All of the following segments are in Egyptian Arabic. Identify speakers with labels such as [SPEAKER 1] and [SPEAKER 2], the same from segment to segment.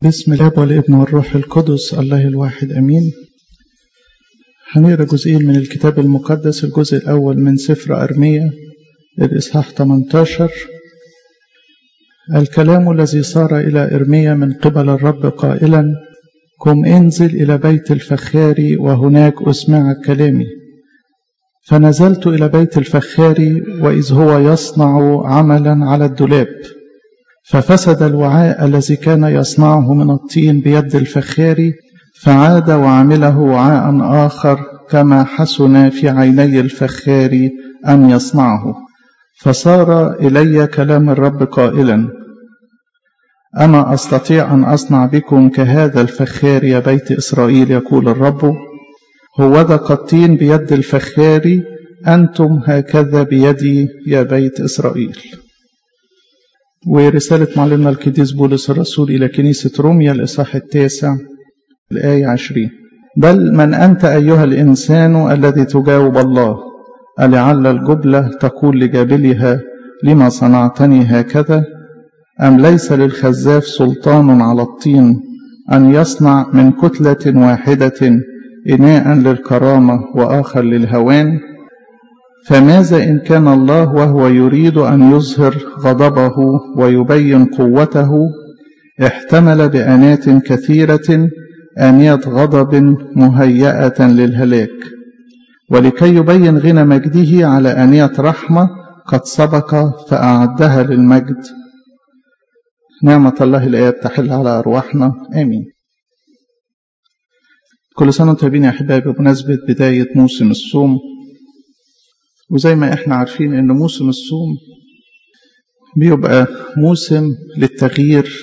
[SPEAKER 1] بسم الاب والابن والروح القدس الله الواحد امين هنقرا جزئين من الكتاب المقدس الجزء الاول من سفر ارميا الاصحاح 18 الكلام الذي صار الى ارميا من قبل الرب قائلا قم انزل الى بيت الفخار وهناك اسمع كلامي فنزلت الى بيت الفخار واذ هو يصنع عملا على الدولاب ففسد الوعاء الذي كان يصنعه من الطين بيد الفخار فعاد وعمله وعاء آخر كما حسن في عيني الفخار أن يصنعه فصار إلي كلام الرب قائلا أما أستطيع أن أصنع بكم كهذا الفخار يا بيت إسرائيل يقول الرب هوذا قطين بيد الفخار أنتم هكذا بيدي يا بيت إسرائيل ورسالة معلمنا القديس بولس الرسول إلى كنيسة روميا الإصحاح التاسع الآية عشرين بل من أنت أيها الإنسان الذي تجاوب الله ألعل الجبلة تقول لجابلها لما صنعتني هكذا أم ليس للخزاف سلطان على الطين أن يصنع من كتلة واحدة إناء للكرامة وآخر للهوان فماذا إن كان الله وهو يريد أن يظهر غضبه ويبين قوته احتمل بأنات كثيرة آنية غضب مهيئة للهلاك ولكي يبين غنى مجده على آنية رحمة قد سبق فأعدها للمجد نعمة الله الآية تحل على أرواحنا آمين كل سنة وانتم طيبين يا أحبابي بمناسبة بداية موسم الصوم وزي ما احنا عارفين ان موسم الصوم بيبقى موسم للتغيير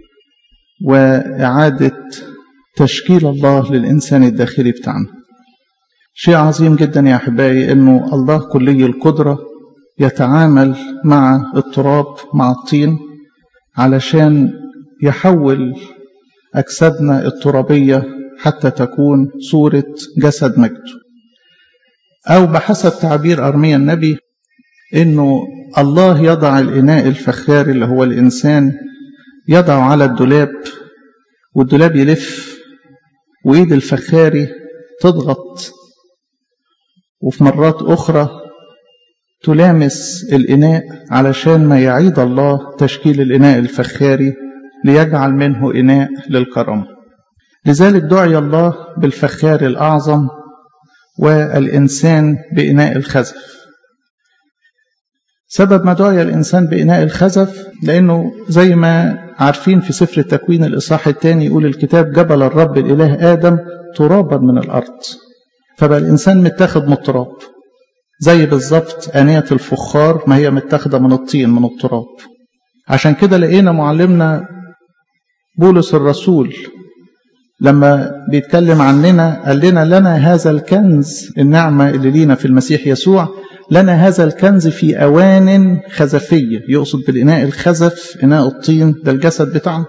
[SPEAKER 1] وإعادة تشكيل الله للإنسان الداخلي بتاعنا شيء عظيم جدا يا أحبائي أنه الله كلي القدرة يتعامل مع التراب مع الطين علشان يحول أجسادنا الترابية حتى تكون صورة جسد مجده أو بحسب تعبير أرميا النبي إنه الله يضع الإناء الفخار اللي هو الإنسان يضع على الدولاب والدولاب يلف وإيد الفخاري تضغط وفي مرات أخرى تلامس الإناء علشان ما يعيد الله تشكيل الإناء الفخاري ليجعل منه إناء للكرم لذلك دعي الله بالفخار الأعظم والإنسان بإناء الخزف سبب ما دعي الإنسان بإناء الخزف لأنه زي ما عارفين في سفر التكوين الإصحاح الثاني يقول الكتاب جبل الرب الإله آدم ترابا من الأرض فبقى الإنسان متاخد من التراب زي بالظبط آنية الفخار ما هي متاخدة من الطين من التراب عشان كده لقينا معلمنا بولس الرسول لما بيتكلم عننا قال لنا لنا هذا الكنز النعمة اللي لينا في المسيح يسوع لنا هذا الكنز في أوان خزفية يقصد بالإناء الخزف إناء الطين ده الجسد بتاعنا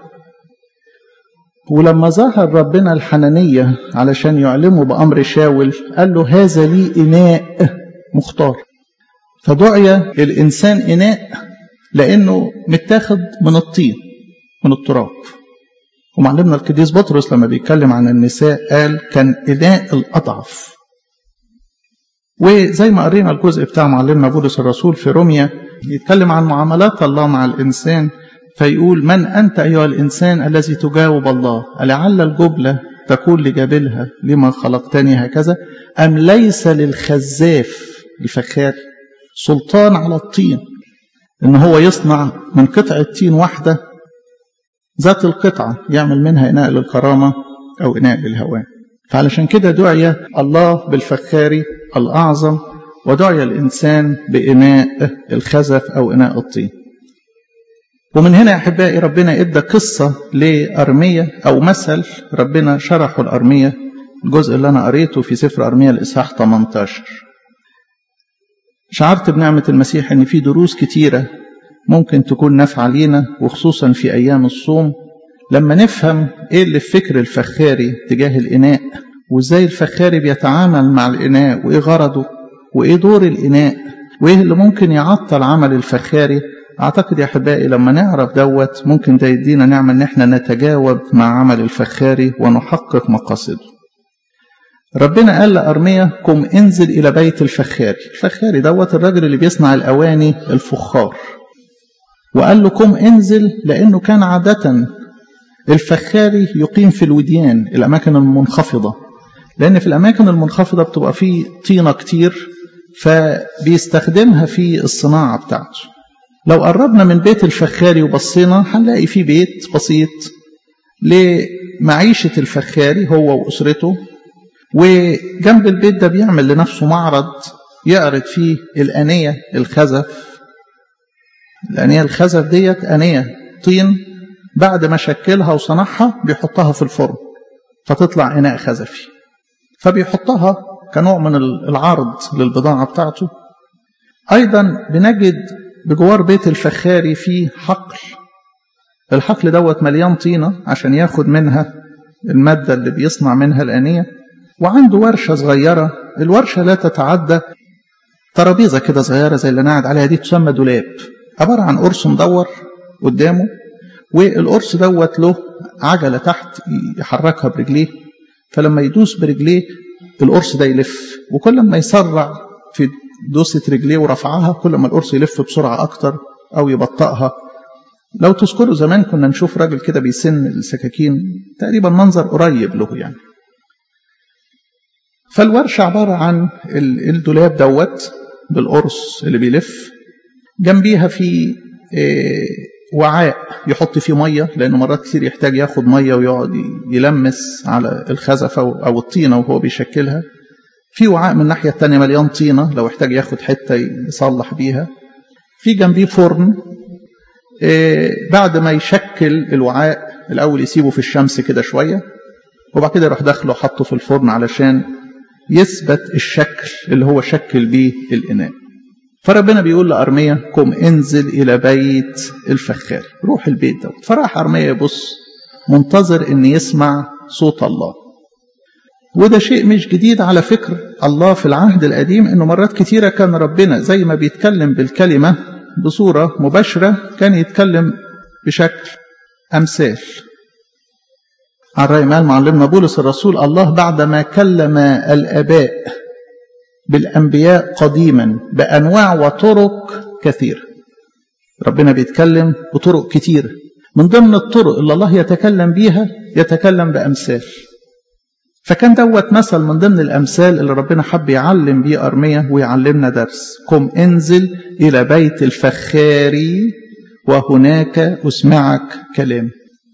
[SPEAKER 1] ولما ظهر ربنا الحنانية علشان يعلمه بأمر شاول قال له هذا لي إناء مختار فدعي الإنسان إناء لأنه متاخد من الطين من التراب ومعلمنا القديس بطرس لما بيتكلم عن النساء قال كان إناء الأضعف وزي ما قرينا الجزء بتاع معلمنا بولس الرسول في روميا يتكلم عن معاملات الله مع الإنسان فيقول من أنت أيها الإنسان الذي تجاوب الله ألعل الجبلة تقول لجابلها لما خلقتني هكذا أم ليس للخزاف الفخار سلطان على الطين إن هو يصنع من قطعة طين واحدة ذات القطعة يعمل منها إناء للكرامة أو إناء للهوان فعلشان كده دعي الله بالفخار الأعظم ودعي الإنسان بإناء الخزف أو إناء الطين ومن هنا يا أحبائي ربنا إدى قصة لأرمية أو مثل ربنا شرحه الأرمية الجزء اللي أنا قريته في سفر أرمية الإصحاح 18 شعرت بنعمة المسيح إن في دروس كتيرة ممكن تكون نافعة لينا وخصوصا في أيام الصوم لما نفهم إيه اللي في فكر الفخاري تجاه الإناء وإزاي الفخاري بيتعامل مع الإناء وإيه غرضه وإيه دور الإناء وإيه اللي ممكن يعطل عمل الفخاري أعتقد يا أحبائي لما نعرف دوت ممكن ده يدينا نعمة إن إحنا نتجاوب مع عمل الفخاري ونحقق مقاصده ربنا قال لأرميا قم انزل إلى بيت الفخاري الفخاري دوت الراجل اللي بيصنع الأواني الفخار وقال له قم انزل لأنه كان عادة الفخاري يقيم في الوديان الأماكن المنخفضة لأن في الأماكن المنخفضة بتبقى فيه طينة كتير فبيستخدمها في الصناعة بتاعته لو قربنا من بيت الفخاري وبصينا هنلاقي فيه بيت بسيط لمعيشة الفخاري هو وأسرته وجنب البيت ده بيعمل لنفسه معرض يعرض فيه الأنية الخزف الأنية الخزف ديت أنية طين بعد ما شكلها وصنعها بيحطها في الفرن فتطلع إناء خزفي فبيحطها كنوع من العرض للبضاعة بتاعته أيضا بنجد بجوار بيت الفخاري فيه حقل الحقل دوت مليان طينة عشان ياخد منها المادة اللي بيصنع منها الأنية وعنده ورشة صغيرة الورشة لا تتعدى ترابيزة كده صغيرة زي اللي أنا قاعد عليها دي تسمى دولاب عبارة عن قرص مدور قدامه والقرص دوت له عجلة تحت يحركها برجليه فلما يدوس برجليه القرص ده يلف وكل ما يسرع في دوسة رجليه ورفعها كل ما القرص يلف بسرعة أكتر أو يبطئها لو تذكروا زمان كنا نشوف راجل كده بيسن السكاكين تقريبا منظر قريب له يعني فالورشة عبارة عن الدولاب دوت بالقرص اللي بيلف جنبيها في وعاء يحط فيه ميه لانه مرات كتير يحتاج ياخد ميه ويقعد يلمس على الخزفه او الطينه وهو بيشكلها في وعاء من الناحيه الثانيه مليان طينه لو احتاج ياخد حته يصلح بيها في جنبيه فرن بعد ما يشكل الوعاء الاول يسيبه في الشمس كده شويه وبعد كده يروح داخله حطه في الفرن علشان يثبت الشكل اللي هو شكل بيه الاناء فربنا بيقول لأرميا قم انزل إلى بيت الفخاري روح البيت دوت فراح أرميا يبص منتظر أن يسمع صوت الله وده شيء مش جديد على فكر الله في العهد القديم أنه مرات كتيرة كان ربنا زي ما بيتكلم بالكلمة بصورة مباشرة كان يتكلم بشكل أمثال عن رأي مال معلمنا بولس الرسول الله بعدما كلم الآباء بالأنبياء قديما بأنواع وطرق كثيرة ربنا بيتكلم بطرق كتيرة من ضمن الطرق اللي الله يتكلم بيها يتكلم بأمثال فكان دوت مثل من ضمن الأمثال اللي ربنا حب يعلم بيه أرمية ويعلمنا درس قم انزل إلى بيت الفخاري وهناك أسمعك كلام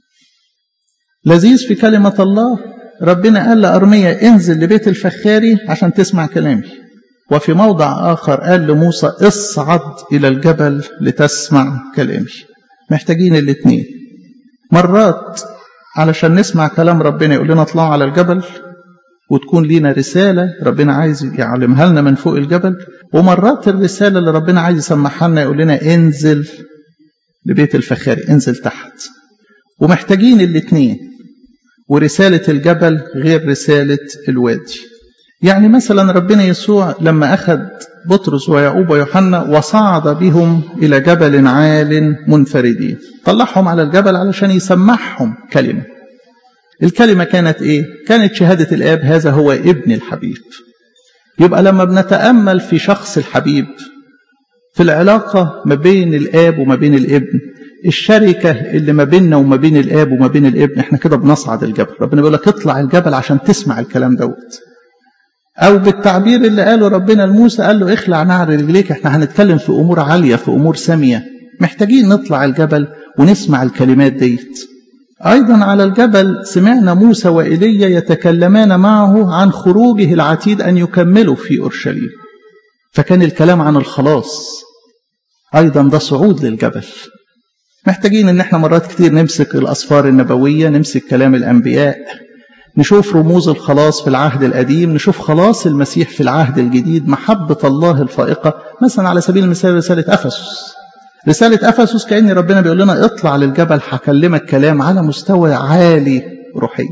[SPEAKER 1] لذيذ في كلمة الله ربنا قال لأرمية انزل لبيت الفخاري عشان تسمع كلامي وفي موضع آخر قال لموسى اصعد إلى الجبل لتسمع كلامي محتاجين الاثنين مرات علشان نسمع كلام ربنا يقول لنا اطلعوا على الجبل وتكون لينا رسالة ربنا عايز يعلمها لنا من فوق الجبل ومرات الرسالة اللي ربنا عايز يسمعها لنا يقول لنا انزل لبيت الفخاري انزل تحت ومحتاجين الاثنين ورسالة الجبل غير رسالة الوادي يعني مثلا ربنا يسوع لما أخذ بطرس ويعقوب ويوحنا وصعد بهم إلى جبل عال منفردين طلعهم على الجبل علشان يسمعهم كلمة الكلمة كانت إيه؟ كانت شهادة الآب هذا هو ابن الحبيب يبقى لما بنتأمل في شخص الحبيب في العلاقة ما بين الآب وما بين الابن الشركة اللي ما بيننا وما بين الآب وما بين الابن احنا كده بنصعد الجبل ربنا بيقول لك اطلع الجبل عشان تسمع الكلام دوت أو بالتعبير اللي قاله ربنا لموسى قال له اخلع نعر رجليك احنا هنتكلم في أمور عالية في أمور سامية محتاجين نطلع الجبل ونسمع الكلمات ديت أيضا على الجبل سمعنا موسى وإيليا يتكلمان معه عن خروجه العتيد أن يكملوا في أورشليم فكان الكلام عن الخلاص أيضا ده صعود للجبل محتاجين ان احنا مرات كتير نمسك الاسفار النبويه نمسك كلام الانبياء نشوف رموز الخلاص في العهد القديم نشوف خلاص المسيح في العهد الجديد محبه الله الفائقه مثلا على سبيل المثال رساله افسس رساله افسس كان ربنا بيقول لنا اطلع للجبل هكلمك كلام على مستوى عالي روحيا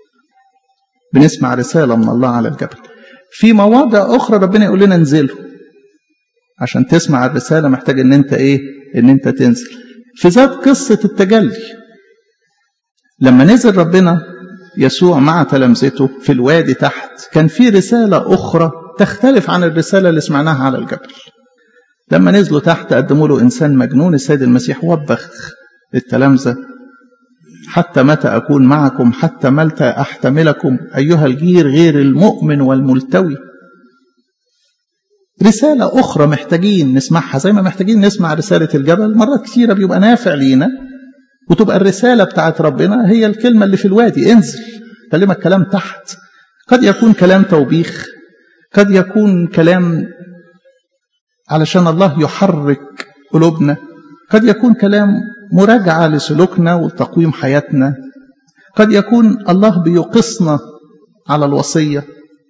[SPEAKER 1] بنسمع رساله من الله على الجبل في مواضع اخرى ربنا يقول لنا انزلوا عشان تسمع الرساله محتاج ان انت ايه ان انت تنزل في ذات قصة التجلي لما نزل ربنا يسوع مع تلامذته في الوادي تحت كان في رسالة أخرى تختلف عن الرسالة اللي سمعناها على الجبل لما نزلوا تحت قدموا له إنسان مجنون السيد المسيح وبخ التلامذة حتى متى أكون معكم حتى متى أحتملكم أيها الجير غير المؤمن والملتوي رسالة أخرى محتاجين نسمعها زي ما محتاجين نسمع رسالة الجبل مرات كثيرة بيبقى نافع لينا وتبقى الرسالة بتاعت ربنا هي الكلمة اللي في الوادي انزل كلمك كلام تحت قد يكون كلام توبيخ قد يكون كلام علشان الله يحرك قلوبنا قد يكون كلام مراجعة لسلوكنا وتقويم حياتنا قد يكون الله بيقصنا على الوصية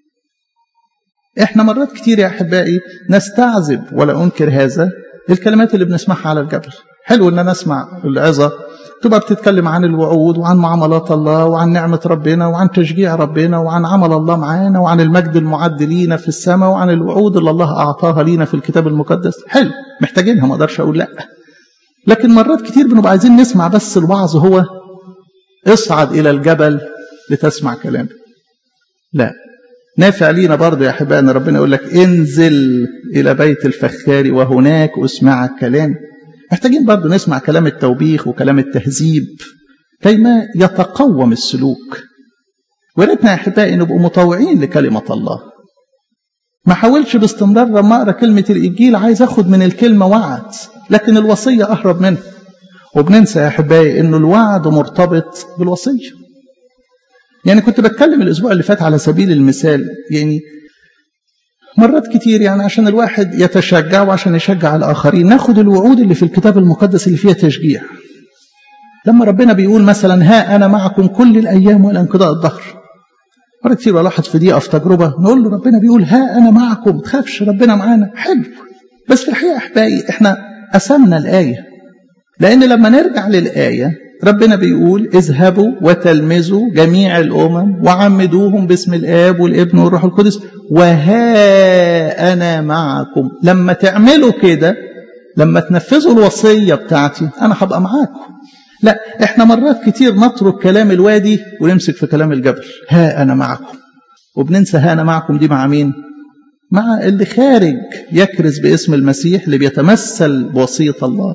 [SPEAKER 1] احنا مرات كتير يا احبائي نستعذب ولا انكر هذا الكلمات اللي بنسمعها على الجبل حلو ان انا اسمع العظه تبقى بتتكلم عن الوعود وعن معاملات الله وعن نعمة ربنا وعن تشجيع ربنا وعن عمل الله معانا وعن المجد المعد لينا في السماء وعن الوعود اللي الله أعطاها لينا في الكتاب المقدس حلو محتاجينها ما اقدرش أقول لأ لكن مرات كتير بنبقى عايزين نسمع بس الوعظ هو اصعد إلى الجبل لتسمع كلامي لا نافع لينا برضه يا أحبائي أن ربنا يقول لك انزل إلى بيت الفخار وهناك أسمعك كلامي محتاجين برضه نسمع كلام التوبيخ وكلام التهذيب كيما يتقوم السلوك وريتنا يا احبائي نبقوا مطوعين لكلمه الله ما حاولش باستمرار لما اقرا كلمه الانجيل عايز اخد من الكلمه وعد لكن الوصيه اهرب منها وبننسى يا احبائي انه الوعد مرتبط بالوصيه يعني كنت بتكلم الاسبوع اللي فات على سبيل المثال يعني مرات كتير يعني عشان الواحد يتشجع وعشان يشجع الآخرين ناخد الوعود اللي في الكتاب المقدس اللي فيها تشجيع لما ربنا بيقول مثلا ها أنا معكم كل الأيام وإلى انقضاء الظهر مرة كتير واحد في دقيقة في تجربة نقول له ربنا بيقول ها أنا معكم ما تخافش ربنا معانا حلو بس في الحقيقة أحبائي إحنا قسمنا الآية لأن لما نرجع للآية ربنا بيقول اذهبوا وتلمذوا جميع الأمم وعمدوهم باسم الآب والابن والروح القدس وها أنا معكم لما تعملوا كده لما تنفذوا الوصية بتاعتي أنا هبقى معاكم لا احنا مرات كتير نترك كلام الوادي ونمسك في كلام الجبل ها أنا معكم وبننسى ها أنا معكم دي مع مين مع اللي خارج يكرز باسم المسيح اللي بيتمثل بوصية الله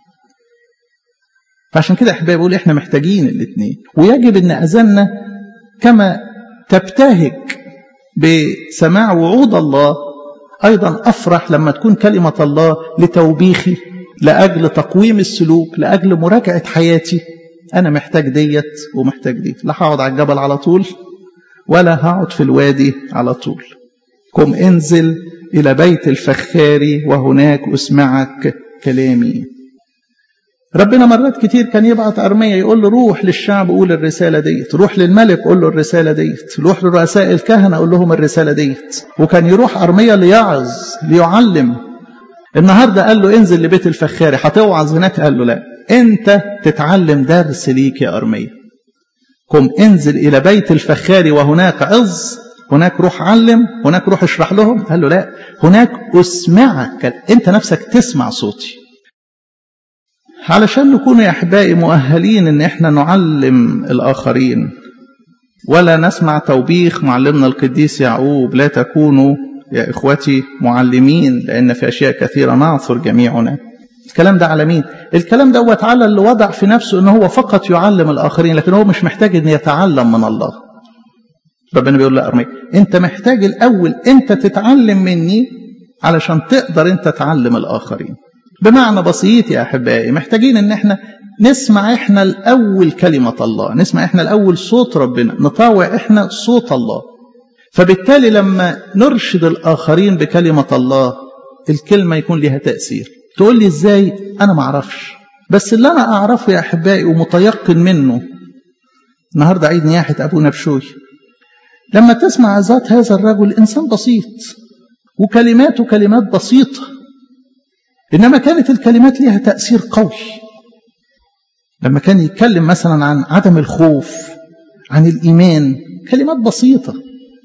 [SPEAKER 1] فعشان كده احبائي بقول احنا محتاجين الاثنين ويجب ان اذاننا كما تبتهج بسماع وعود الله ايضا افرح لما تكون كلمه الله لتوبيخي لاجل تقويم السلوك لاجل مراجعه حياتي انا محتاج ديت ومحتاج دي لا هقعد على الجبل على طول ولا هقعد في الوادي على طول قم انزل الى بيت الفخار وهناك اسمعك كلامي ربنا مرات كتير كان يبعت أرمية يقول له روح للشعب قول الرسالة ديت روح للملك قول له الرسالة ديت روح لرؤساء الكهنة قول لهم الرسالة ديت وكان يروح أرمية ليعظ ليعلم النهاردة قال له انزل لبيت الفخاري هتوعظ هناك قال له لا انت تتعلم درس ليك يا أرمية قم انزل إلى بيت الفخاري وهناك عظ هناك روح علم هناك روح اشرح لهم قال له لا هناك اسمعك انت نفسك تسمع صوتي علشان نكون يا احبائي مؤهلين ان احنا نعلم الاخرين ولا نسمع توبيخ معلمنا القديس يعقوب لا تكونوا يا اخوتي معلمين لان في اشياء كثيره نعثر جميعنا الكلام ده على مين الكلام دوت على اللي وضع في نفسه ان هو فقط يعلم الاخرين لكن هو مش محتاج ان يتعلم من الله ربنا بيقول لا ارميك انت محتاج الاول انت تتعلم مني علشان تقدر انت تعلم الاخرين بمعنى بسيط يا احبائي محتاجين ان احنا نسمع احنا الاول كلمه الله نسمع احنا الاول صوت ربنا نطاوع احنا صوت الله فبالتالي لما نرشد الاخرين بكلمه الله الكلمه يكون لها تاثير تقول لي ازاي انا ما اعرفش بس اللي انا اعرفه يا احبائي ومتيقن منه النهارده عيد نياحه ابونا بشوي لما تسمع ذات هذا الرجل انسان بسيط وكلماته كلمات بسيطه إنما كانت الكلمات لها تأثير قوي لما كان يتكلم مثلا عن عدم الخوف عن الإيمان كلمات بسيطة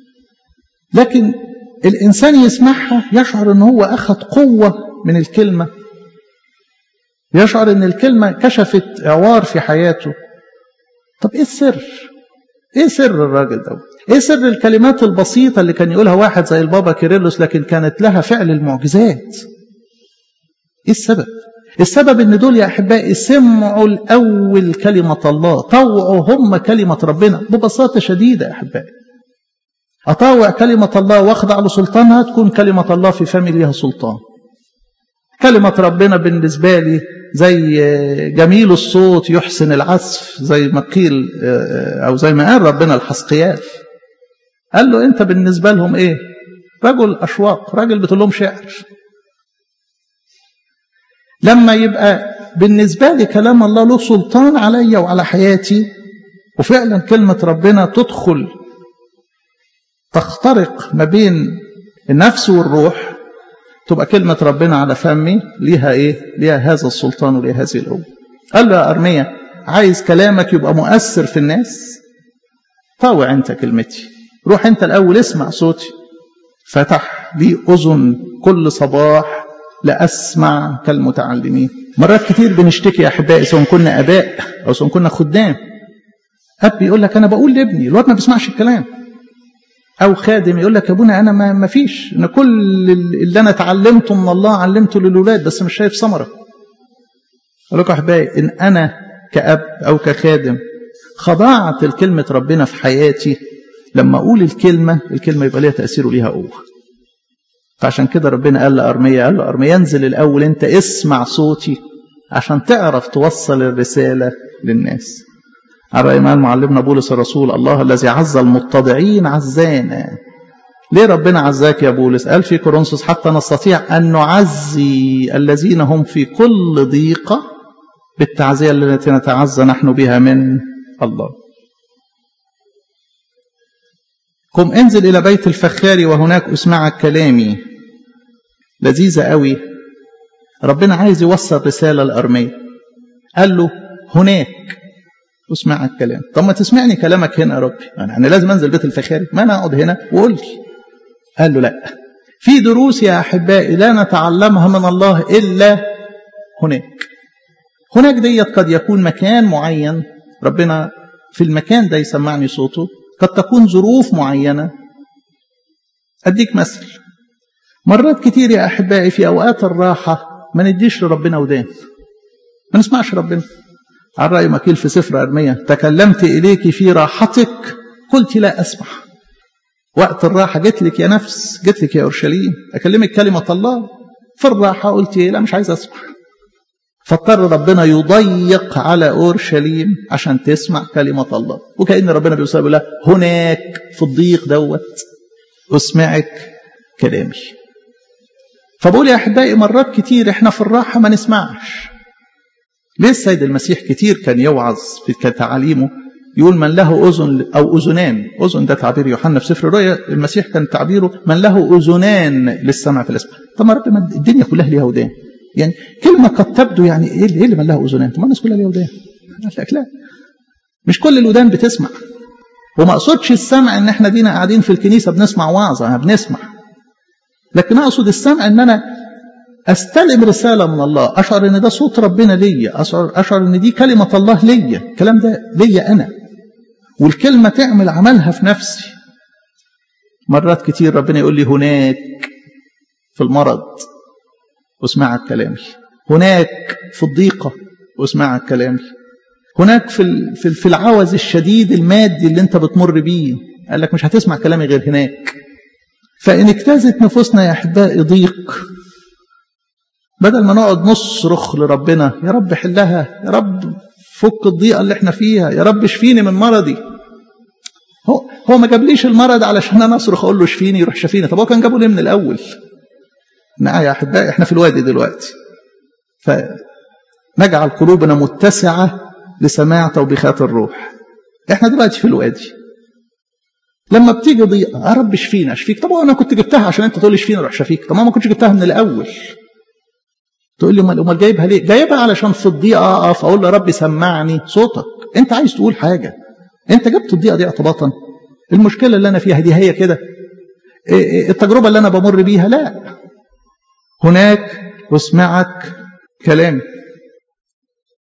[SPEAKER 1] لكن الإنسان يسمعها يشعر أنه هو أخذ قوة من الكلمة يشعر ان الكلمة كشفت عوار في حياته طب ايه السر ايه سر الراجل ده ايه سر الكلمات البسيطة اللي كان يقولها واحد زي البابا كيرلس لكن كانت لها فعل المعجزات ايه السبب السبب ان دول يا احبائي سمعوا الاول كلمة الله طوعوا هم كلمة ربنا ببساطة شديدة يا احبائي اطاوع كلمة الله واخضع لسلطانها تكون كلمة الله في فمي ليها سلطان كلمة ربنا بالنسبة لي زي جميل الصوت يحسن العزف زي ما قيل أو زي ما قال ربنا الحسقيال قال له أنت بالنسبة لهم إيه رجل أشواق راجل بتقول لهم شعر لما يبقى بالنسبة لي كلام الله له سلطان عليا وعلى حياتي وفعلا كلمة ربنا تدخل تخترق ما بين النفس والروح تبقى كلمة ربنا على فمي ليها ايه ليها هذا السلطان وليها هذه القوة قال له يا أرمية عايز كلامك يبقى مؤثر في الناس طاوع انت كلمتي روح انت الأول اسمع صوتي فتح لي أذن كل صباح لأسمع كالمتعلمين مرات كتير بنشتكي يا أحبائي سواء كنا أباء أو سواء كنا خدام أب يقول لك أنا بقول لابني الواد ما بيسمعش الكلام أو خادم يقول لك يا ابونا أنا ما فيش أنا كل اللي أنا اتعلمته من الله علمته للولاد بس مش شايف ثمرة أقول لكم أحبائي إن أنا كأب أو كخادم خضعت لكلمة ربنا في حياتي لما أقول الكلمة الكلمة يبقى ليها تأثير وليها قوة فعشان كده ربنا قال لأرمية قال له أرمية انزل الأول أنت اسمع صوتي عشان تعرف توصل الرسالة للناس على رأي ما معلمنا بولس الرسول الله الذي عز المتضعين عزانا ليه ربنا عزاك يا بولس قال في كورنثوس حتى نستطيع أن نعزي الذين هم في كل ضيقة بالتعزية التي نتعزى نحن بها من الله قم انزل إلى بيت الفخار وهناك أسمعك كلامي لذيذة قوي ربنا عايز يوصل رسالة لأرمية قال له هناك اسمع الكلام طب ما تسمعني كلامك هنا يا ربي انا يعني لازم انزل بيت الفخاري ما انا اقعد هنا وقول لي قال له لا في دروس يا احبائي لا نتعلمها من الله الا هناك هناك ديت قد يكون مكان معين ربنا في المكان ده يسمعني صوته قد تكون ظروف معينه اديك مثل مرات كتير يا احبائي في اوقات الراحه ما نديش لربنا ودان ما نسمعش ربنا عن رأي مكيل في سفر أرمية تكلمت إليك في راحتك قلت لا أسمع وقت الراحة جت لك يا نفس جت لك يا أورشليم أكلمك كلمة الله في الراحة قلت لا مش عايز أسمع فاضطر ربنا يضيق على أورشليم عشان تسمع كلمة الله وكأن ربنا بيقول لها هناك في الضيق دوت أسمعك كلامي فبقول يا أحبائي مرات كتير إحنا في الراحة ما نسمعش ليه السيد المسيح كتير كان يوعظ في تعاليمه يقول من له أذن أو أذنان أذن ده تعبير يوحنا في سفر الرؤيا المسيح كان تعبيره من له أذنان للسمع في الاسم طب ما رب ما الدنيا كلها ليها ودان يعني كلمة قد تبدو يعني إيه اللي من له أذنان طب ما الناس كلها ليها ودان قال لك لا مش كل الودان بتسمع وما أقصدش السمع إن إحنا دينا قاعدين في الكنيسة بنسمع وعظة بنسمع لكن أقصد السمع إن أنا استلم رساله من الله اشعر ان ده صوت ربنا ليا اشعر اشعر ان دي كلمه الله ليا الكلام ده ليا انا والكلمه تعمل عملها في نفسي مرات كتير ربنا يقول لي هناك في المرض واسمعك كلامي هناك في الضيقه واسمعك كلامي هناك في في في العوز الشديد المادي اللي انت بتمر بيه قال لك مش هتسمع كلامي غير هناك فان اجتازت نفوسنا يا احبائي ضيق بدل ما نقعد نصرخ لربنا يا رب حلها يا رب فك الضيقه اللي احنا فيها يا رب اشفيني من مرضي هو هو ما جابليش المرض علشان انا اصرخ اقول له اشفيني يروح شفيني طب هو كان جابه ليه من الاول نعم يا احبائي احنا في الوادي دلوقتي فنجعل قلوبنا متسعه لسماع توبيخات الروح احنا دلوقتي في الوادي لما بتيجي ضيقه يا رب اشفينا اشفيك طب انا كنت جبتها عشان انت تقول لي اشفينا اروح شفيك طب ما كنتش جبتها من الاول تقول لي امال امال جايبها ليه؟ جايبها علشان في الضيقه اقف اقول له يا رب سمعني صوتك، انت عايز تقول حاجه. انت جبت الضيقه دي اعتباطا. المشكله اللي انا فيها دي هي كده. التجربه اللي انا بمر بيها لا. هناك اسمعك كلامي.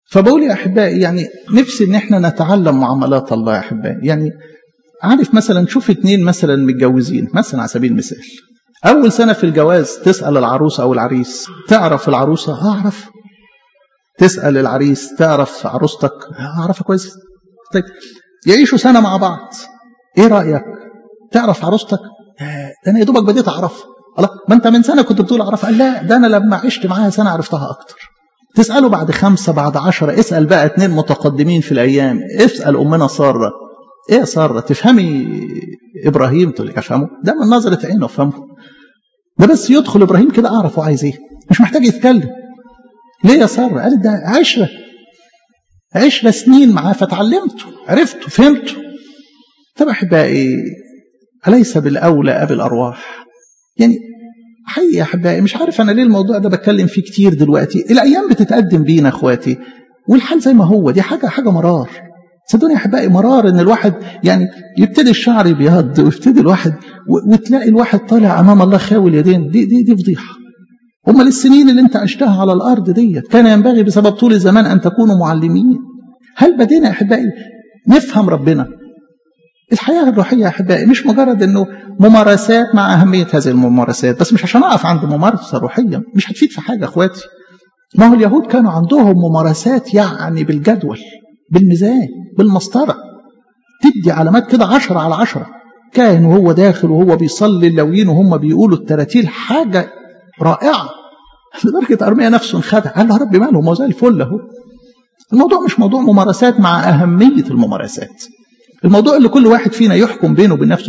[SPEAKER 1] فبقول يا احبائي يعني نفسي ان احنا نتعلم معاملات الله يا احبائي يعني عارف مثلا شوف اتنين مثلا متجوزين مثلا على سبيل المثال اول سنه في الجواز تسال العروسه او العريس تعرف العروسه اه اعرف تسال العريس تعرف عروستك اه اعرفها كويس طيب يعيشوا سنه مع بعض ايه رايك تعرف عروستك ده انا يا دوبك بديت اعرفها الله ما انت من سنه كنت بتقول اعرفها قال لا ده انا لما عشت معاها سنه عرفتها اكتر تساله بعد خمسه بعد عشرة اسال بقى اتنين متقدمين في الايام اسال امنا ساره ايه يا ساره تفهمي ابراهيم تقول لك افهمه ده من نظره عينه افهمه ده بس يدخل ابراهيم كده اعرف هو عايز ايه مش محتاج يتكلم ليه يا ساره قالت ده عشره عشره سنين معاه فتعلمته عرفته فهمته طب احبائي اليس بالاولى ابي الارواح يعني حقيقي يا احبائي مش عارف انا ليه الموضوع ده بتكلم فيه كتير دلوقتي الايام بتتقدم بينا اخواتي والحال زي ما هو دي حاجه حاجه مرار صدقوني يا احبائي مرار ان الواحد يعني يبتدي الشعر يبيض ويبتدي الواحد وتلاقي الواحد طالع امام الله خاوي اليدين دي دي دي فضيحه امال السنين اللي انت عشتها على الارض ديت كان ينبغي بسبب طول الزمان ان تكونوا معلمين هل بدينا يا احبائي نفهم ربنا الحياه الروحيه يا احبائي مش مجرد انه ممارسات مع اهميه هذه الممارسات بس مش عشان اقف عند ممارسه روحيه مش هتفيد في حاجه اخواتي ما هو اليهود كانوا عندهم ممارسات يعني بالجدول بالميزان بالمسطره تدي علامات كده عشرة على عشرة كان وهو داخل وهو بيصلي اللويين وهم بيقولوا التراتيل حاجة رائعة لدرجة أرميا نفسه انخدع قال له يا رب ماله ما زي الفل أهو الموضوع مش موضوع ممارسات مع أهمية الممارسات الموضوع اللي كل واحد فينا يحكم بينه وبين نفسه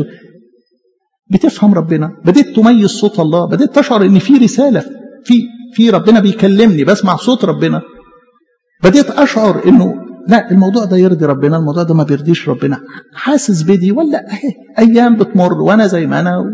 [SPEAKER 1] بتفهم ربنا بديت تميز صوت الله بديت تشعر ان في رسالة في في ربنا بيكلمني بسمع صوت ربنا بديت اشعر انه لا الموضوع ده يرضي ربنا الموضوع ده ما بيرضيش ربنا حاسس بدي ولا ايام بتمر وانا زي ما انا و...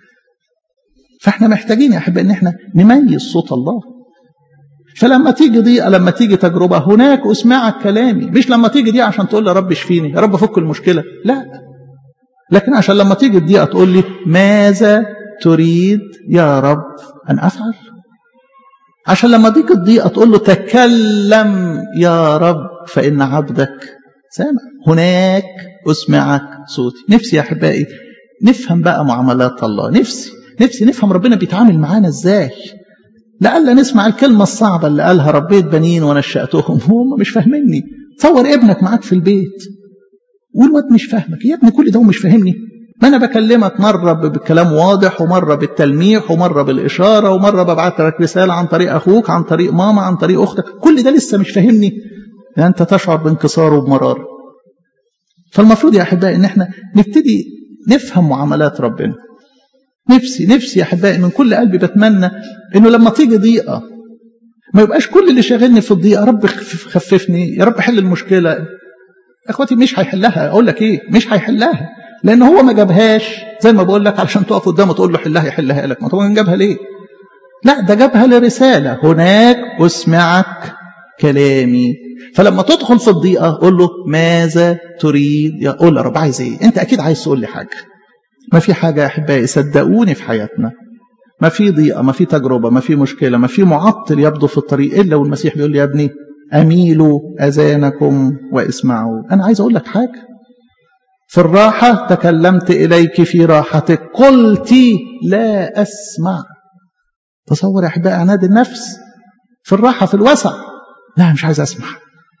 [SPEAKER 1] فاحنا محتاجين يا احبائي ان احنا نميز صوت الله فلما تيجي ضيقه لما تيجي تجربه هناك اسمعك كلامي مش لما تيجي دي عشان تقول لي رب اشفيني يا رب فك المشكله لا لكن عشان لما تيجي الضيقه تقول لي ماذا تريد يا رب ان افعل عشان لما تيجي الضيقه تقول له تكلم يا رب فان عبدك سامع هناك اسمعك صوتي نفسي يا احبائي نفهم بقى معاملات الله نفسي نفسي نفهم ربنا بيتعامل معانا ازاي لألا نسمع الكلمة الصعبة اللي قالها ربيت بنين ونشأتهم هم مش فاهميني تصور ابنك معاك في البيت والواد مش فاهمك يا ابني كل ده مش فاهمني ما انا بكلمك مرة بكلام واضح ومرة بالتلميح ومرة بالإشارة ومرة ببعت لك رسالة عن طريق أخوك عن طريق ماما عن طريق أختك كل ده لسه مش فاهمني يعني أنت تشعر بانكسار وبمرار فالمفروض يا أحبائي إن احنا نبتدي نفهم معاملات ربنا نفسي نفسي يا احبائي من كل قلبي بتمنى انه لما تيجي ضيقه ما يبقاش كل اللي شاغلني في الضيقه رب خففني يا رب حل المشكله اخواتي مش هيحلها اقول لك ايه مش هيحلها لان هو ما جابهاش زي ما بقول لك علشان تقف قدامه تقول له حلها يحلها لك ما طبعا جابها ليه لا ده جابها لرساله هناك اسمعك كلامي فلما تدخل في الضيقه قول له ماذا تريد قول يا رب عايز ايه انت اكيد عايز تقول لي حاجه ما في حاجة يا أحبائي صدقوني في حياتنا ما في ضيقة ما في تجربة ما في مشكلة ما في معطل يبدو في الطريق إلا والمسيح بيقول لي يا ابني أميلوا أذانكم واسمعوا أنا عايز أقول لك حاجة في الراحة تكلمت إليك في راحتك قلت لا أسمع تصور يا أحبائي عناد النفس في الراحة في الوسع لا مش عايز أسمع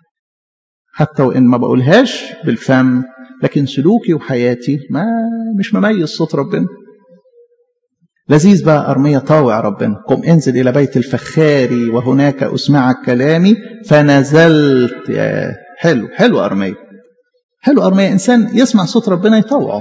[SPEAKER 1] حتى وإن ما بقولهاش بالفم لكن سلوكي وحياتي ما مش مميز صوت ربنا لذيذ بقى أرمية طاوع ربنا قم انزل إلى بيت الفخاري وهناك أسمعك كلامي فنزلت يا حلو حلو أرمية حلو أرمية إنسان يسمع صوت ربنا يطوعه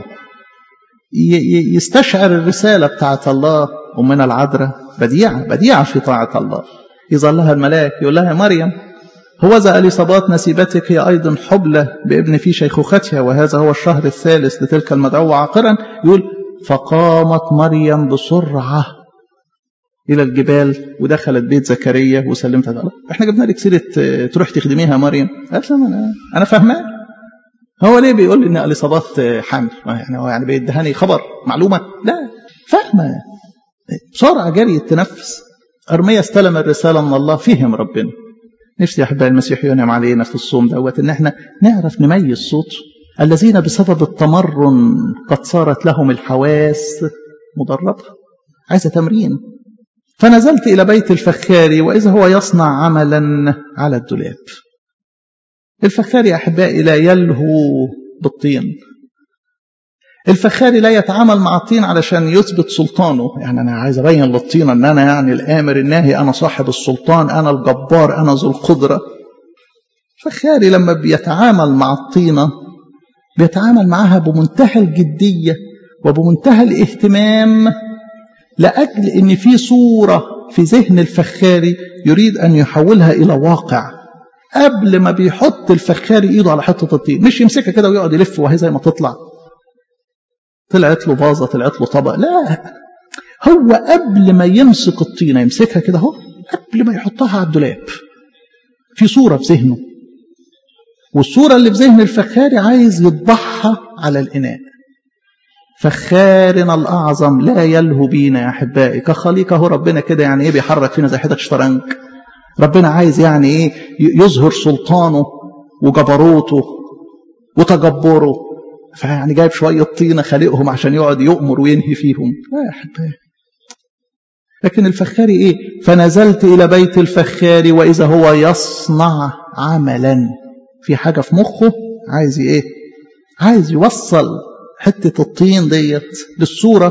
[SPEAKER 1] يستشعر الرسالة بتاعت الله أمنا العذراء بديعة بديعة في طاعة الله يظلها الملاك يقول لها يا مريم هوذا أليصابات نسيبتك هي أيضا حبلة بابن في شيخوختها وهذا هو الشهر الثالث لتلك المدعوة عاقرا يقول فقامت مريم بسرعة إلى الجبال ودخلت بيت زكريا وسلمت على احنا جبنا لك سيرة تروح تخدميها يا مريم قالت لا أنا أنا فاهماه هو ليه بيقول لي إن أليصابات حامل يعني هو يعني بيدهاني خبر معلومة لا فاهمة بسرعة جريت تنفس أرميا استلم الرسالة من الله فهم ربنا نفسي أحبائي المسيح ينعم علينا في الصوم دوت إن احنا نعرف نميز صوته الذين بسبب التمرن قد صارت لهم الحواس مدربة عايزة تمرين فنزلت إلى بيت الفخاري وإذا هو يصنع عملا على الدولاب الفخاري أحبائي لا يلهو بالطين الفخاري لا يتعامل مع الطين علشان يثبت سلطانه يعني أنا عايز أبين للطين أن أنا يعني الآمر الناهي أنا صاحب السلطان أنا الجبار أنا ذو القدرة الفخاري لما بيتعامل مع الطينة بيتعامل معها بمنتهى الجدية وبمنتهى الاهتمام لأجل أن في صورة في ذهن الفخاري يريد أن يحولها إلى واقع قبل ما بيحط الفخاري إيده على حتة الطين مش يمسكها كده ويقعد يلف وهي زي ما تطلع طلعت له باظة طلعت له طبق لا هو قبل ما يمسك الطينة يمسكها كده اهو قبل ما يحطها على الدولاب في صورة في ذهنه والصورة اللي في ذهن الفخاري عايز يطبعها على الإناء فخارنا الأعظم لا يلهو بينا يا أحبائي كخليقه ربنا كده يعني إيه بيحرك فينا زي حتة شطرنج ربنا عايز يعني إيه يظهر سلطانه وجبروته وتجبره فيعني جايب شوية طينة خالقهم عشان يقعد يؤمر وينهي فيهم لا يا أحبائي لكن الفخاري إيه فنزلت إلى بيت الفخاري وإذا هو يصنع عملا في حاجة في مخه عايز إيه عايز يوصل حتة الطين ديت للصورة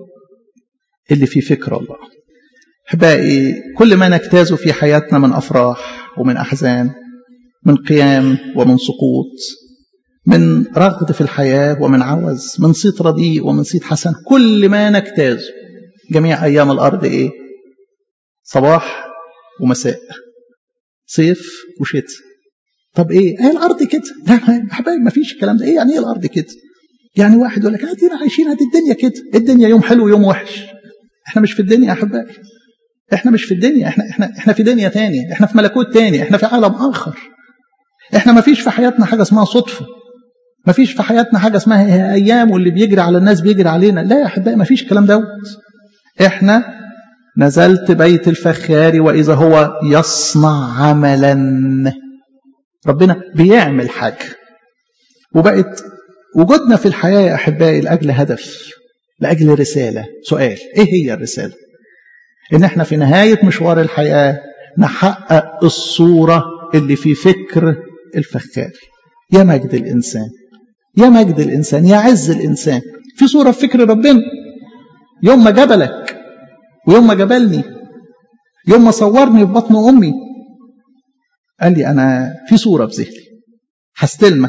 [SPEAKER 1] اللي في فكر الله أحبائي كل ما نجتازه في حياتنا من أفراح ومن أحزان من قيام ومن سقوط من رغد في الحياة ومن عوز من صيت رديء ومن صيت حسن كل ما نجتازه جميع أيام الأرض إيه صباح ومساء صيف وشتاء طب ايه هي الارض كده لا يا حبايبي ما فيش الكلام ده ايه يعني ايه الارض كده يعني واحد يقول لك ادينا عايشين هذه الدنيا كده الدنيا يوم حلو ويوم وحش احنا مش في الدنيا يا احبائي احنا مش في الدنيا احنا احنا احنا في دنيا تانية احنا في ملكوت تاني احنا في عالم اخر احنا ما فيش في حياتنا حاجه اسمها صدفه ما فيش في حياتنا حاجه اسمها ايام واللي بيجري على الناس بيجري علينا لا يا احبائي ما فيش الكلام دوت احنا نزلت بيت الفخار واذا هو يصنع عملا ربنا بيعمل حاجه وبقت وجودنا في الحياة يا أحبائي لأجل هدف لأجل رسالة سؤال إيه هي الرسالة إن إحنا في نهاية مشوار الحياة نحقق الصورة اللي في فكر الفخاري يا مجد الإنسان يا مجد الإنسان يا عز الإنسان في صورة في فكر ربنا يوم ما جبلك ويوم ما جبلني يوم ما صورني في بطن أمي قال لي أنا في صورة في ذهني هستلمك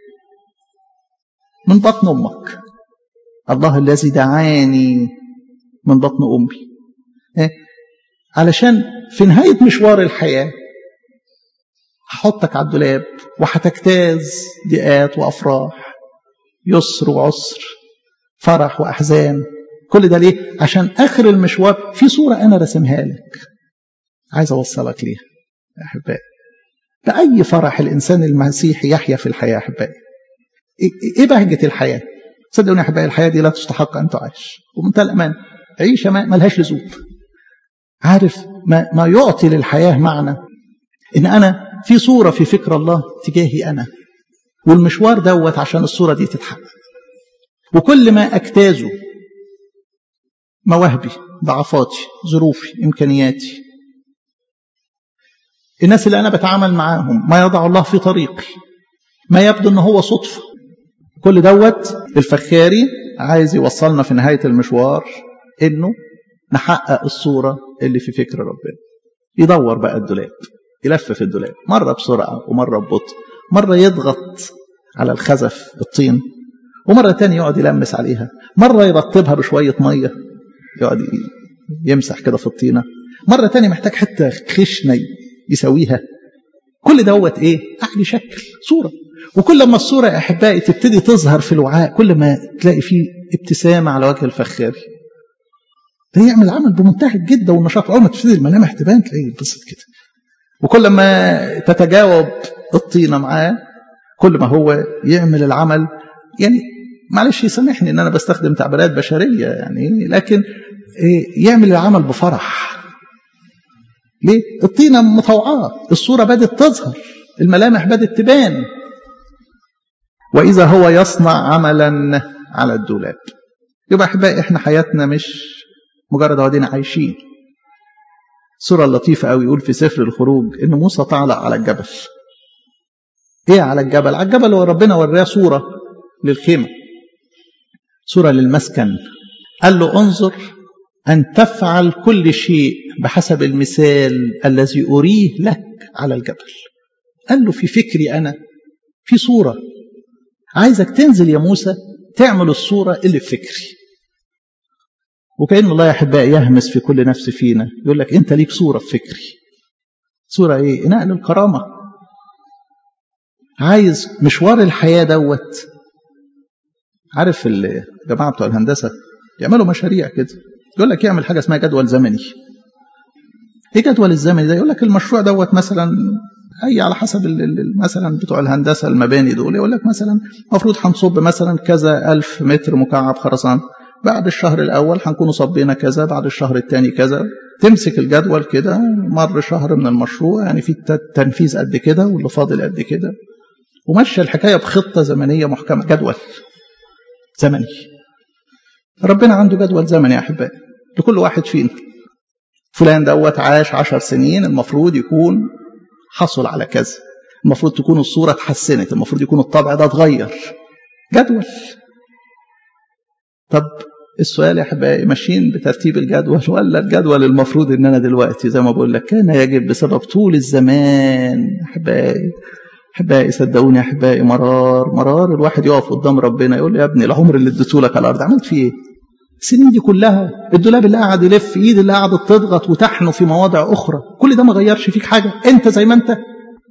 [SPEAKER 1] من بطن أمك الله الذي دعاني من بطن أمي إيه؟ علشان في نهاية مشوار الحياة هحطك على الدولاب وهتجتاز ضيقات وأفراح يسر وعسر فرح وأحزان كل ده ليه؟ عشان آخر المشوار في صورة أنا رسمها لك عايز أوصلك ليها يا أحبائي بأي فرح الإنسان المسيحي يحيا في الحياة يا أحبائي ايه بهجة الحياة صدقوني يا احبائي الحياة دي لا تستحق ان تعيش ومنتهى الامان عيشة ما ملهاش لزوم عارف ما, ما يعطي للحياة معنى ان انا في صورة في فكر الله تجاهي انا والمشوار دوت عشان الصورة دي تتحقق وكل ما اجتازه مواهبي ضعفاتي ظروفي امكانياتي الناس اللي انا بتعامل معاهم ما يضع الله في طريقي ما يبدو ان هو صدفه كل دوت الفخاري عايز يوصلنا في نهاية المشوار انه نحقق الصورة اللي في فكر ربنا يدور بقى الدولاب يلف في الدولاب مرة بسرعة ومرة ببطء مرة يضغط على الخزف الطين ومرة تانية يقعد يلمس عليها مرة يرطبها بشوية مية يقعد يمسح كده في الطينة مرة تانية محتاج حتة خشنة يسويها كل دوت ايه أعلي شكل صورة وكل ما الصورة يا أحبائي تبتدي تظهر في الوعاء كل ما تلاقي فيه ابتسامة على وجه الفخاري ده يعمل عمل بمنتهى الجدة والنشاط أول ما تبتدي الملامح تبان تلاقيه ينبسط كده وكل ما تتجاوب الطينة معاه كل ما هو يعمل العمل يعني معلش يسامحني ان انا بستخدم تعبيرات بشريه يعني لكن يعمل العمل بفرح ليه؟ الطينة مطوعاه الصورة بدت تظهر الملامح بدت تبان وإذا هو يصنع عملا على الدولاب يبقى أحبائي إحنا حياتنا مش مجرد عودين عايشين صورة لطيفة قوي يقول في سفر الخروج إن موسى طالع على الجبل إيه على الجبل؟ على الجبل هو ربنا وراه صورة للخيمة صورة للمسكن قال له انظر أن تفعل كل شيء بحسب المثال الذي أريه لك على الجبل قال له في فكري أنا في صورة عايزك تنزل يا موسى تعمل الصورة اللي في فكري وكأن الله يا أحبائي يهمس في كل نفس فينا يقول لك أنت ليك صورة في فكري صورة إيه؟ نقل الكرامة عايز مشوار الحياة دوت عارف الجماعة بتوع الهندسة يعملوا مشاريع كده يقول لك يعمل حاجة اسمها جدول زمني ايه جدول الزمني ده يقول لك المشروع دوت مثلا اي على حسب مثلا بتوع الهندسه المباني دول يقول لك مثلا المفروض هنصب مثلا كذا ألف متر مكعب خرسان بعد الشهر الاول هنكون صبينا كذا بعد الشهر الثاني كذا تمسك الجدول كده مر شهر من المشروع يعني في تنفيذ قد كده واللي فاضل قد كده ومشى الحكايه بخطه زمنيه محكمه جدول زمني ربنا عنده جدول زمني يا احبائي لكل واحد فينا فلان دوت عاش عشر سنين المفروض يكون حصل على كذا المفروض تكون الصورة اتحسنت المفروض يكون الطبع ده اتغير جدول طب السؤال يا احبائي ماشيين بترتيب الجدول ولا الجدول المفروض ان انا دلوقتي زي ما بقول لك كان يجب بسبب طول الزمان احبائي احبائي صدقوني يا احبائي مرار مرار الواحد يقف قدام ربنا يقول له يا ابني العمر اللي اديته لك على الارض عملت فيه ايه؟ السنين دي كلها الدولاب اللي قاعد يلف ايد اللي قاعدة تضغط وتحنه في مواضع اخرى كل ده ما غيرش فيك حاجه انت زي ما انت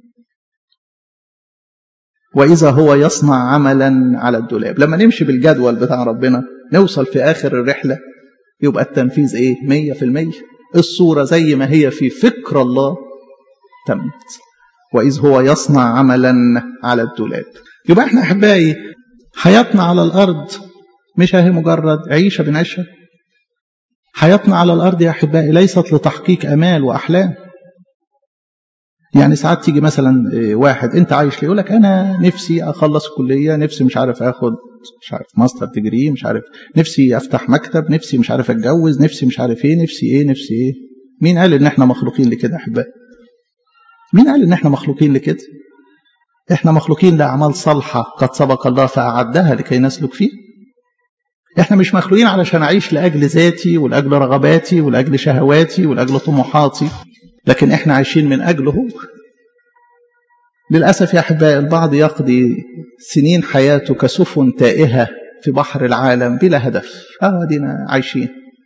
[SPEAKER 1] واذا هو يصنع عملا على الدولاب لما نمشي بالجدول بتاع ربنا نوصل في اخر الرحله يبقى التنفيذ ايه مية في المية الصورة زي ما هي في فكر الله تمت وإذ هو يصنع عملا على الدولاب يبقى احنا أحبائي حياتنا على الأرض مش هي مجرد عيشة بنعيشها حياتنا على الأرض يا أحبائي ليست لتحقيق أمال وأحلام يعني ساعات تيجي مثلا واحد انت عايش ليه يقول لك انا نفسي اخلص الكليه نفسي مش عارف اخد مش عارف ماستر ديجري مش عارف نفسي افتح مكتب نفسي مش عارف اتجوز نفسي مش عارف ايه نفسي ايه نفسي ايه مين قال ان احنا مخلوقين لكده احبائي مين قال ان احنا مخلوقين لكده احنا مخلوقين لاعمال صالحه قد سبق الله فاعدها لكي نسلك فيه احنا مش مخلوقين علشان اعيش لاجل ذاتي ولاجل رغباتي ولاجل شهواتي ولاجل طموحاتي لكن احنا عايشين من اجله هو للاسف يا احبائي البعض يقضي سنين حياته كسفن تائهه في بحر العالم بلا هدف اه دينا عايشين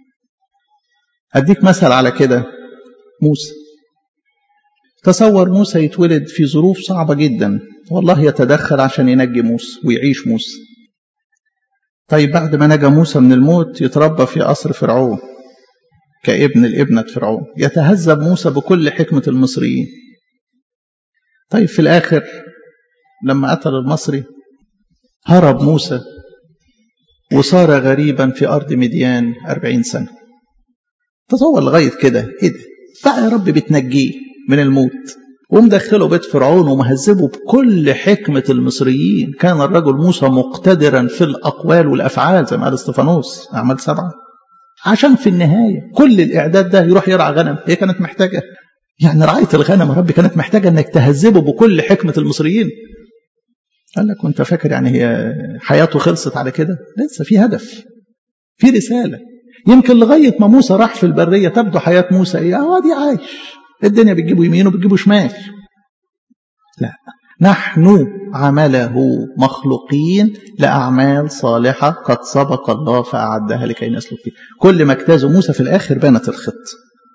[SPEAKER 1] اديك مثل على كده موسى تصور موسى يتولد في ظروف صعبة جدا والله يتدخل عشان ينجي موسى ويعيش موسى طيب بعد ما نجا موسى من الموت يتربى في قصر فرعون كابن الابنة فرعون يتهذب موسى بكل حكمة المصريين طيب في الآخر لما قتل المصري هرب موسى وصار غريبا في أرض مديان أربعين سنة تصور لغاية كده إيه ده بقى يا رب بتنجيه من الموت ومدخله بيت فرعون ومهذبه بكل حكمة المصريين كان الرجل موسى مقتدرا في الأقوال والأفعال زي ما قال استفانوس أعمال سبعة عشان في النهاية كل الإعداد ده يروح يرعى غنم هي كانت محتاجة يعني رعاية الغنم يا رب كانت محتاجة أنك تهذبه بكل حكمة المصريين قال لك وانت فاكر يعني هي حياته خلصت على كده لسه في هدف في رسالة يمكن لغاية ما موسى راح في البرية تبدو حياة موسى ايه اه دي عايش الدنيا بتجيبه يمين وبتجيبه شمال لا نحن عمله مخلوقين لأعمال صالحة قد سبق الله فأعدها لكي نسلك فيه كل ما اجتازه موسى في الآخر بانت الخط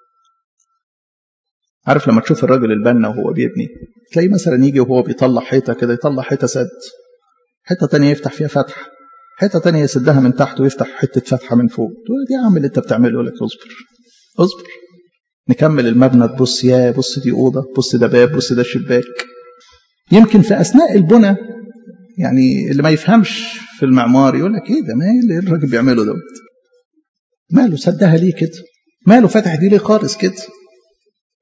[SPEAKER 1] عارف لما تشوف الراجل البنا وهو بيبني تلاقيه مثلا يجي وهو بيطلع حيطة كده يطلع حيطة سد حتة تانية يفتح فيها فتحة حتة تانية يسدها من تحت ويفتح حتة فتحة من فوق تقول دي يا عم اللي انت بتعمله يقول لك اصبر اصبر نكمل المبنى تبص يا بص دي أوضة بص ده باب بص ده شباك يمكن في أثناء البنى يعني اللي ما يفهمش في المعمار يقول لك ايه ده ما اللي الراجل بيعمله دوت ماله سدها ليه كده ماله فتح دي ليه خالص كده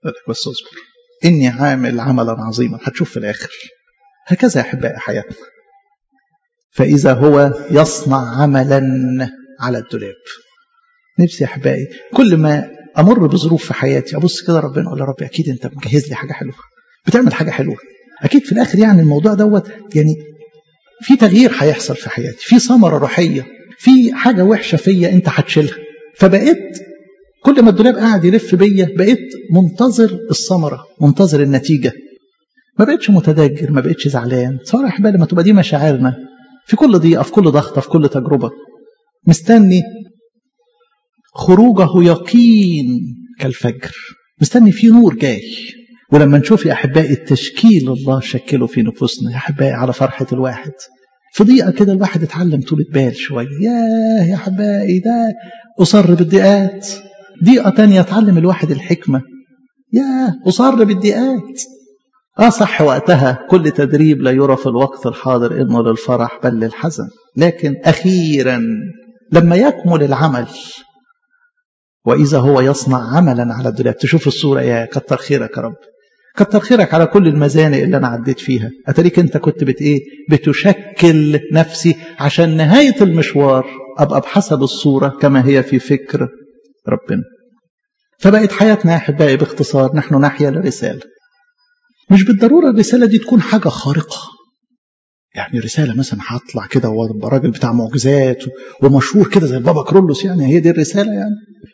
[SPEAKER 1] لك بس اصبر إني عامل عملا عظيما هتشوف في الآخر هكذا يا أحبائي حياتنا فإذا هو يصنع عملا على الدولاب نفسي يا أحبائي كل ما أمر بظروف في حياتي أبص كده ربنا أقول يا رب أكيد أنت مجهز لي حاجة حلوة بتعمل حاجة حلوة أكيد في الآخر يعني الموضوع دوت يعني في تغيير هيحصل في حياتي في ثمرة روحية في حاجة وحشة فيا أنت هتشيلها فبقيت كل ما الدولاب قاعد يلف بيا بقيت منتظر الثمرة منتظر النتيجة ما بقتش متدجر ما بقتش زعلان تصور يا احبائي لما تبقى دي مشاعرنا في كل ضيقة في كل ضغطة في كل تجربة مستني خروجه يقين كالفجر مستني في نور جاي ولما نشوف يا احبائي التشكيل الله شكله في نفوسنا يا احبائي على فرحة الواحد في ضيقة كده الواحد اتعلم طولة بال شوية ياه يا احبائي ده أصر بالضيقات ضيقة تانية اتعلم الواحد الحكمة ياه أصر بالضيقات اه صح وقتها كل تدريب لا يرى في الوقت الحاضر انه للفرح بل للحزن لكن اخيرا لما يكمل العمل واذا هو يصنع عملا على الدولاب تشوف الصوره يا كتر خيرك يا رب كتر خيرك على كل المزانق اللي انا عديت فيها اتاريك انت كنت بت ايه بتشكل نفسي عشان نهايه المشوار ابقى بحسب الصوره كما هي في فكر ربنا فبقت حياتنا يا احبائي باختصار نحن نحيا لرساله مش بالضرورة الرسالة دي تكون حاجة خارقة يعني رسالة مثلا هطلع كده وابقى راجل بتاع معجزات ومشهور كده زي البابا كرولوس يعني هي دي الرسالة يعني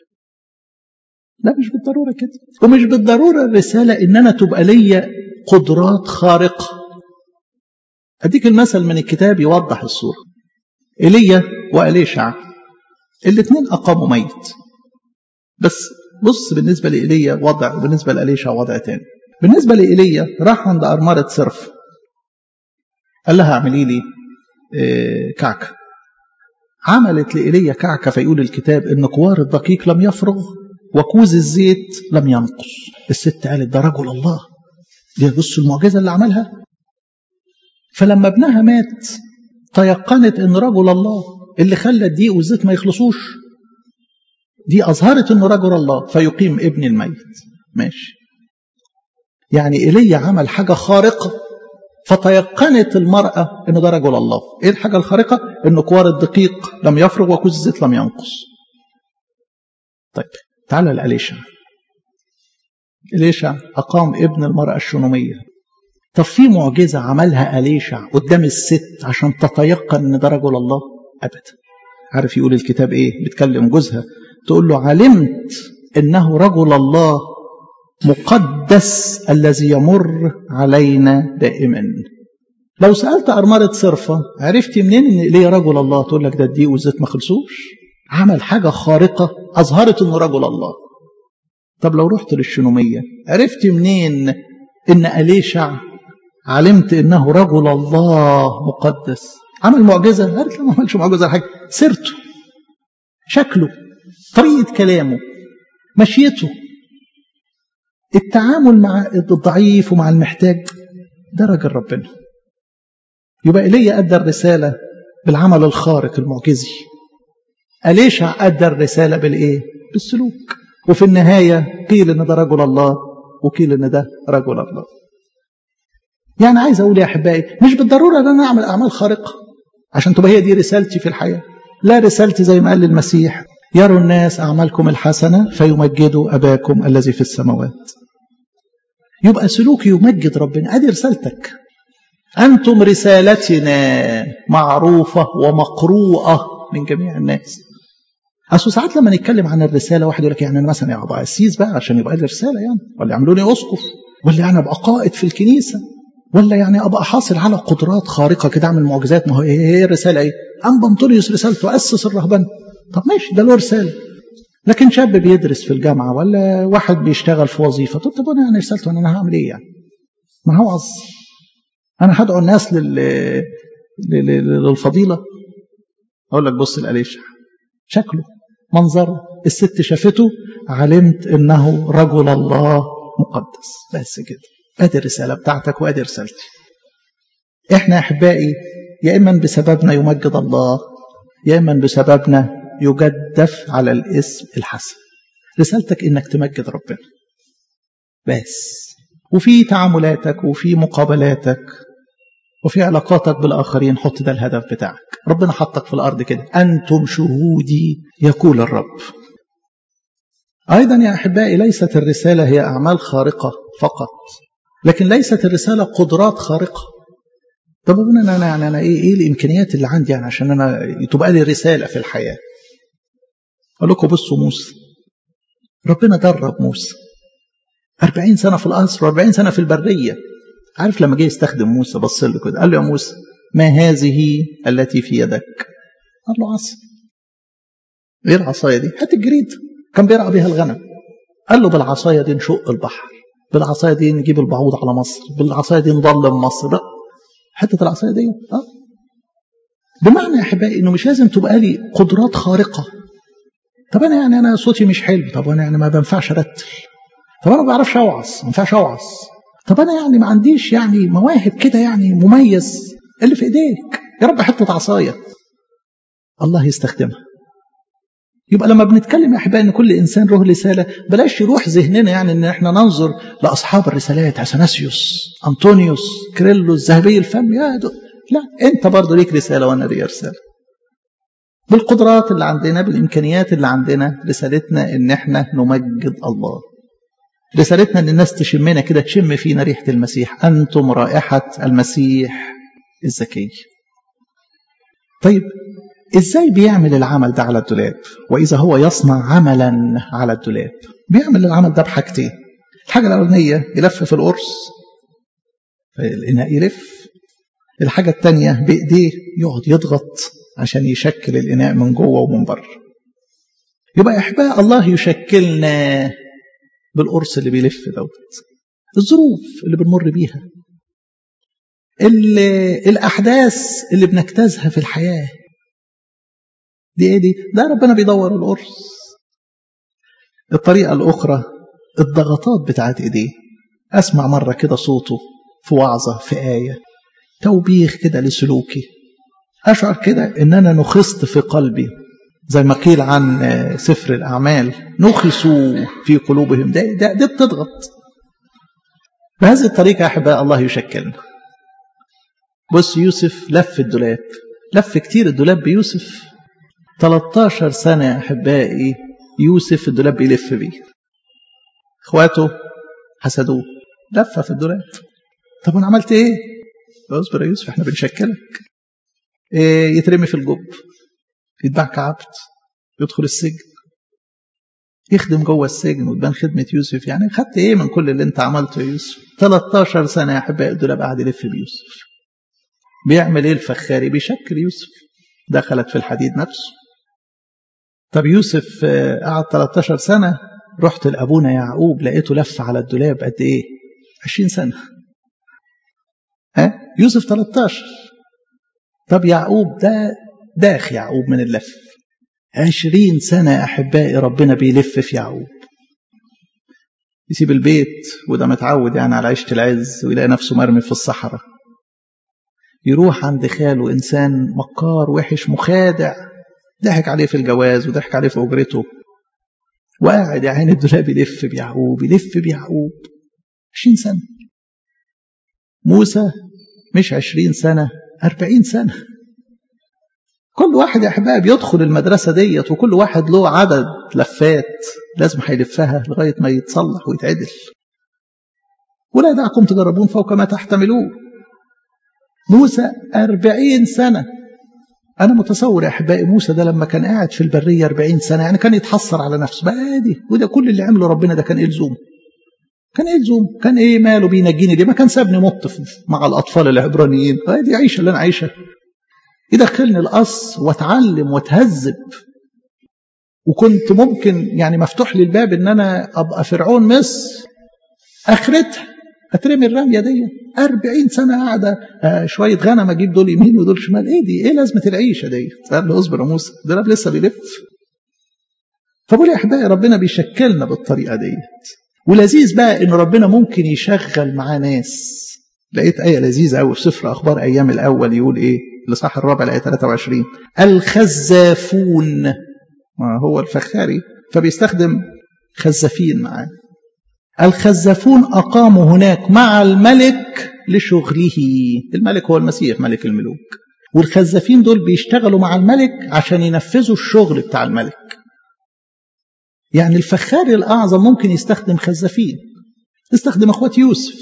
[SPEAKER 1] لا مش بالضرورة كده ومش بالضرورة الرسالة إن أنا تبقى ليا قدرات خارقة أديك المثل من الكتاب يوضح الصورة إيليا وأليشع الاثنين أقاموا ميت بس بص بالنسبة لإيليا وضع وبالنسبة لأليشع وضع تاني بالنسبة لإيليا راح عند أرملة صرف قال لها اعملي لي كعكة عملت لإيليا كعكة فيقول الكتاب إن كوار الدقيق لم يفرغ وكوز الزيت لم ينقص الست قالت ده رجل الله دي بص المعجزة اللي عملها فلما ابنها مات تيقنت إن رجل الله اللي خلى الدقيق والزيت ما يخلصوش دي أظهرت إنه رجل الله فيقيم ابن الميت ماشي يعني ايليا عمل حاجة خارقة فتيقنت المرأة انه ده رجل الله ايه الحاجة الخارقة انه كوار الدقيق لم يفرغ وكوز الزيت لم ينقص طيب تعال لأليشع إليشع أقام ابن المرأة الشونومية طب في معجزة عملها أليشع قدام الست عشان تتيقن ان ده رجل الله أبدا عارف يقول الكتاب ايه بتكلم جوزها تقول له علمت انه رجل الله مقدس الذي يمر علينا دائما لو سألت أرملة صرفة عرفتي منين إن إليه رجل الله تقول لك ده الدقيق والزيت ما خلصوش عمل حاجة خارقة أظهرت إنه رجل الله طب لو رحت للشنومية عرفتي منين إن أليشع علمت إنه رجل الله مقدس عمل معجزة قالت لا ما عملش معجزة حاجة سيرته شكله طريقة كلامه مشيته التعامل مع الضعيف ومع المحتاج ده راجل ربنا يبقى إلي أدى الرسالة بالعمل الخارق المعجزي أليشع أدى الرسالة بالإيه؟ بالسلوك وفي النهاية قيل إن ده رجل الله وقيل إن ده رجل الله يعني عايز أقول يا أحبائي مش بالضرورة أن أنا أعمل أعمال خارقة عشان تبقى هي دي رسالتي في الحياة لا رسالتي زي ما قال المسيح يروا الناس أعمالكم الحسنة فيمجدوا أباكم الذي في السماوات يبقى سلوكي يمجد ربنا ادي رسالتك انتم رسالتنا معروفه ومقروءه من جميع الناس اصل ساعات لما نتكلم عن الرساله واحد يقول لك يعني انا مثلا يا ابقى قسيس بقى عشان يبقى لي رساله يعني ولا يعملوني اسقف ولا يعني ابقى قائد في الكنيسه ولا يعني ابقى حاصل على قدرات خارقه كده اعمل معجزات ما هو ايه هي الرساله ايه؟ ام بنطليوس رسالته اسس الرهبنه طب ماشي ده له رساله لكن شاب بيدرس في الجامعة ولا واحد بيشتغل في وظيفة طب طب أنا رسالته أنا هعمل إيه يعني؟ ما هو عظ أنا هدعو الناس لل... للفضيلة أقول لك بص الأليشع شكله منظره الست شافته علمت إنه رجل الله مقدس بس كده أدي الرسالة بتاعتك وأدي رسالتي إحنا أحبائي يا إما بسببنا يمجد الله يا إما بسببنا يجدف على الاسم الحسن رسالتك انك تمجد ربنا بس وفي تعاملاتك وفي مقابلاتك وفي علاقاتك بالآخرين حط ده الهدف بتاعك ربنا حطك في الأرض كده أنتم شهودي يقول الرب أيضا يا أحبائي ليست الرسالة هي أعمال خارقة فقط لكن ليست الرسالة قدرات خارقة طب أنا أنا يعني أنا إيه إيه الإمكانيات اللي عندي يعني عشان أنا تبقى لي رسالة في الحياة أقول لكم بصوا موسى ربنا درب موسى أربعين سنة في القصر وأربعين سنة في البرية عارف لما جه يستخدم موسى بص له كده قال له يا موسى ما هذه التي في يدك قال له عصا ايه العصايه دي هات الجريد كان بيرعى بيها الغنم قال له بالعصايه دي نشق البحر بالعصايه دي نجيب البعوض على مصر بالعصايه دي نظلم مصر لا حته العصايه دي اه بمعنى يا احبائي انه مش لازم تبقى لي قدرات خارقه طب انا يعني انا صوتي مش حلو طب انا يعني ما بنفعش ارتل طب انا ما بعرفش اوعظ ما ينفعش اوعظ طب انا يعني ما عنديش يعني مواهب كده يعني مميز اللي في ايديك يا رب حته عصايه الله يستخدمها يبقى لما بنتكلم يا احبائي ان كل انسان له رساله بلاش يروح ذهننا يعني ان احنا ننظر لاصحاب الرسالات اثناسيوس انطونيوس كريلوس ذهبي الفم يا دو. لا انت برضه ليك رساله وانا لي رساله بالقدرات اللي عندنا بالامكانيات اللي عندنا رسالتنا ان احنا نمجد الله رسالتنا ان الناس تشمنا كده تشم فينا ريحه المسيح انتم رائحه المسيح الزكي طيب ازاي بيعمل العمل ده على الدولاب واذا هو يصنع عملا على الدولاب بيعمل العمل ده بحاجتين الحاجه الاولانيه يلف في القرص فالاناء يلف الحاجه الثانيه بايديه يقعد يضغط عشان يشكل الاناء من جوه ومن بره يبقى احباء الله يشكلنا بالقرص اللي بيلف دوت الظروف اللي بنمر بيها الاحداث اللي بنجتازها في الحياه دي ايه دي ده ربنا بيدور القرص الطريقه الاخرى الضغطات بتاعت ايديه اسمع مره كده صوته في وعظه في ايه توبيخ كده لسلوكي اشعر كده ان انا نخست في قلبي زي ما قيل عن سفر الأعمال نخسوا في قلوبهم ده, ده, ده بتضغط بهذه الطريقة يا أحباء الله يشكلنا بص يوسف لف الدولاب لف كتير الدولاب بيوسف 13 سنة يا أحبائي يوسف الدولاب بيلف بيه إخواته حسدوه لفة في الدولاب طب أنا عملت إيه؟ اصبر يا يوسف إحنا بنشكلك إيه يترمي في الجب يتباع كعبد يدخل السجن يخدم جوه السجن وتبان خدمة يوسف يعني خدت ايه من كل اللي انت عملته يا يوسف 13 سنة يا احبائي الدولاب قاعد يلف بيوسف بيعمل ايه الفخاري بيشكل يوسف دخلت في الحديد نفسه طب يوسف قعد 13 سنة رحت لأبونا يعقوب لقيته لف على الدولاب قد ايه 20 سنة ها يوسف 13 طب يعقوب ده داخ يعقوب من اللف عشرين سنة يا أحبائي ربنا بيلف في يعقوب يسيب البيت وده متعود يعني على عيشة العز ويلاقي نفسه مرمي في الصحراء يروح عند خاله إنسان مكار وحش مخادع ضحك عليه في الجواز وضحك عليه في أجرته وقاعد يا عين الدولاب يلف بيعقوب يلف بيعقوب عشرين سنة موسى مش عشرين سنة أربعين سنة كل واحد يا احبائي بيدخل المدرسه ديت وكل واحد له عدد لفات لازم هيلفها لغايه ما يتصلح ويتعدل ولا يدعكم تجربون فوق ما تحتملون موسى أربعين سنة أنا متصور يا أحبائي موسى ده لما كان قاعد في البرية أربعين سنة يعني كان يتحسر على نفسه بقى دي وده كل اللي عمله ربنا ده كان إيه لزوم كان إيه لزوم كان إيه ماله بينجيني دي ما كان سابني مط مع الأطفال العبرانيين دي عيشة اللي أنا عايشها يدخلني القص واتعلم واتهذب وكنت ممكن يعني مفتوح لي الباب ان انا ابقى فرعون مصر اخرتها اترمي الرميه دي 40 سنه قاعده آه شويه غنم اجيب دول يمين ودول شمال ايه دي؟ ايه لازمه العيشه دي؟ قال له اصبر يا موسى ده لسه بيلف فبقول يا احبائي ربنا بيشكلنا بالطريقه ديت ولذيذ بقى ان ربنا ممكن يشغل معاه ناس لقيت ايه لذيذه قوي في سفر اخبار ايام الاول يقول ايه؟ الاصحاح الرابع الايه 23 الخزافون هو الفخاري فبيستخدم خزافين معاه الخزافون أقاموا هناك مع الملك لشغله الملك هو المسيح ملك الملوك والخزافين دول بيشتغلوا مع الملك عشان ينفذوا الشغل بتاع الملك يعني الفخار الأعظم ممكن يستخدم خزافين استخدم أخوات يوسف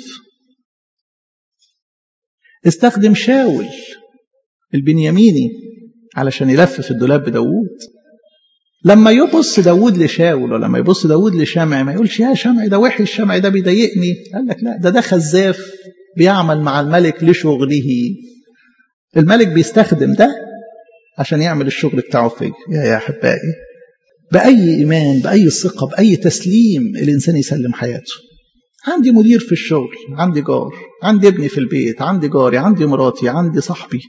[SPEAKER 1] استخدم شاول البنياميني علشان يلفف الدولاب بداوود لما يبص داوود لشاول ولما يبص داوود لشمع ما يقولش يا شمع ده وحش شمع ده بيضايقني قال لك لا ده ده خزاف بيعمل مع الملك لشغله الملك بيستخدم ده عشان يعمل الشغل بتاعه فيا يا يا احبائي باي ايمان باي ثقه باي تسليم الانسان يسلم حياته عندي مدير في الشغل عندي جار عندي ابني في البيت عندي جاري عندي مراتي عندي صاحبي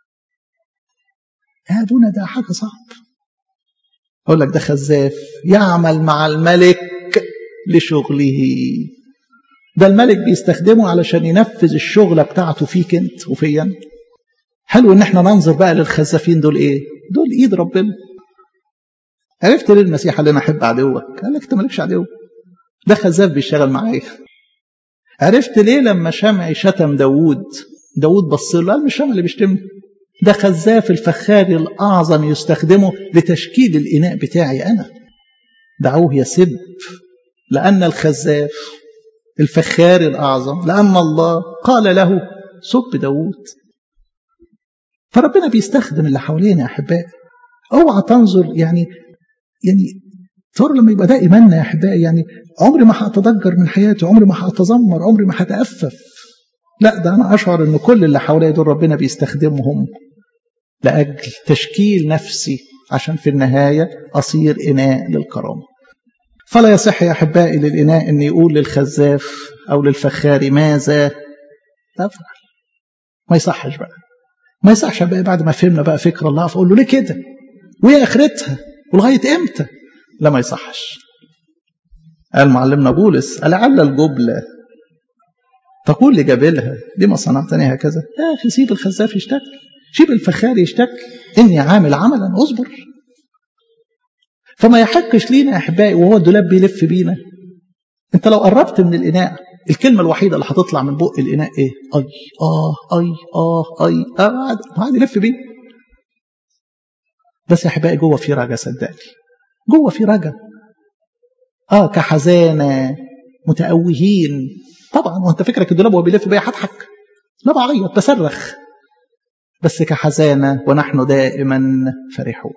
[SPEAKER 1] يا ابونا ده حاجه صعب اقول لك ده خزاف يعمل مع الملك لشغله ده الملك بيستخدمه علشان ينفذ الشغله بتاعته فيك انت وفيا حلو ان احنا ننظر بقى للخزافين دول ايه دول ايد ربنا عرفت ليه المسيح قال انا احب عدوك قال لك انت مالكش عدو ده خزاف بيشتغل معايا عرفت ليه لما شمعي شتم داوود داوود بص له قال مش شمع اللي بيشتمني ده خزاف الفخار الأعظم يستخدمه لتشكيل الإناء بتاعي أنا دعوه يسب لأن الخزاف الفخار الأعظم لأن الله قال له سب داوود فربنا بيستخدم اللي حوالينا يا أحبائي اوعى تنظر يعني يعني تصور لما يبقى ده إيماننا يا أحبائي يعني عمري ما هتضجر من حياتي عمري ما هتذمر عمري ما هتأفف لا ده أنا أشعر أن كل اللي حواليا دول ربنا بيستخدمهم لأجل تشكيل نفسي عشان في النهاية أصير إناء للكرامة فلا يصح يا أحبائي للإناء أن يقول للخزاف أو للفخار ماذا تفعل ما يصحش بقى ما يصحش بقى بعد ما فهمنا بقى فكر الله فأقول له ليه كده وإيه آخرتها ولغاية إمتى لا ما يصحش قال معلمنا بولس ألعل الجبلة تقول لجبلها لما صنعتني هكذا يا أخي سيب الخزاف يشتكي سيب الفخار يشتكي إني عامل عملا أصبر فما يحقش لينا يا أحبائي وهو الدولاب بيلف بينا أنت لو قربت من الإناء الكلمة الوحيدة اللي هتطلع من بق الإناء إيه؟ أي آه أي آه أي آه قاعد يلف بيه بس يا أحبائي جوه في رجا صدقني جوه في رجا آه كحزانة متأوهين طبعا وانت فكرك الدولاب وهو بيلف بيا هضحك لا بعيط بصرخ بس كحزانة ونحن دائما فرحون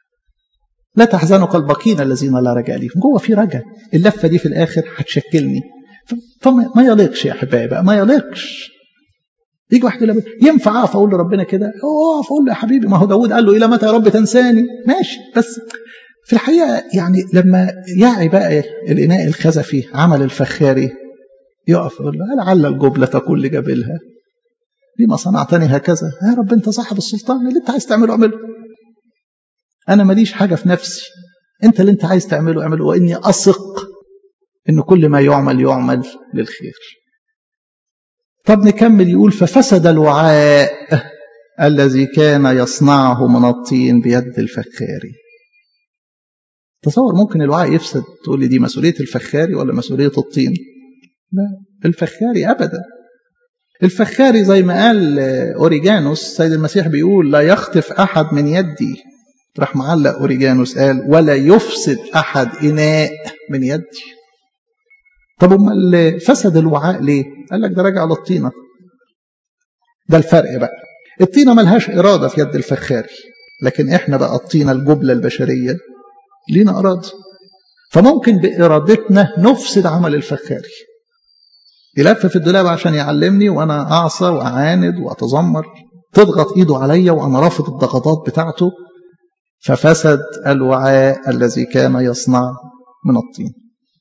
[SPEAKER 1] لا تحزنوا كالبقين الذين لا رجاء لهم جوه في رجاء اللفة دي في الآخر هتشكلني فما يليقش يا أحبائي بقى ما يليقش يجي واحد يقول ينفع اقف اقول لربنا كده اقف اقول له يا حبيبي ما هو داود قال له الى متى يا رب تنساني ماشي بس في الحقيقه يعني لما يعي بقى الاناء الخزفي عمل الفخاري يقف يقول له لعل الجبلة تقول لجبلها لما صنعتني هكذا يا رب انت صاحب السلطان اللي انت عايز تعمله اعمله انا ماليش حاجة في نفسي انت اللي انت عايز تعمله اعمله واني اثق ان كل ما يعمل يعمل للخير طب نكمل يقول ففسد الوعاء الذي كان يصنعه من الطين بيد الفخاري تصور ممكن الوعاء يفسد تقول لي دي مسؤولية الفخاري ولا مسؤولية الطين لا الفخاري أبدا الفخاري زي ما قال أوريجانوس سيد المسيح بيقول لا يخطف أحد من يدي راح معلق أوريجانوس قال ولا يفسد أحد إناء من يدي طب امال فسد الوعاء ليه قال لك ده راجع للطينة ده الفرق بقى الطينة ملهاش إرادة في يد الفخاري لكن إحنا بقى الطينة الجبلة البشرية لينا إرادة فممكن بإرادتنا نفسد عمل الفخاري يلف في الدولاب عشان يعلمني وانا اعصى واعاند واتذمر تضغط ايده عليا وانا رافض الضغطات بتاعته ففسد الوعاء الذي كان يصنع من الطين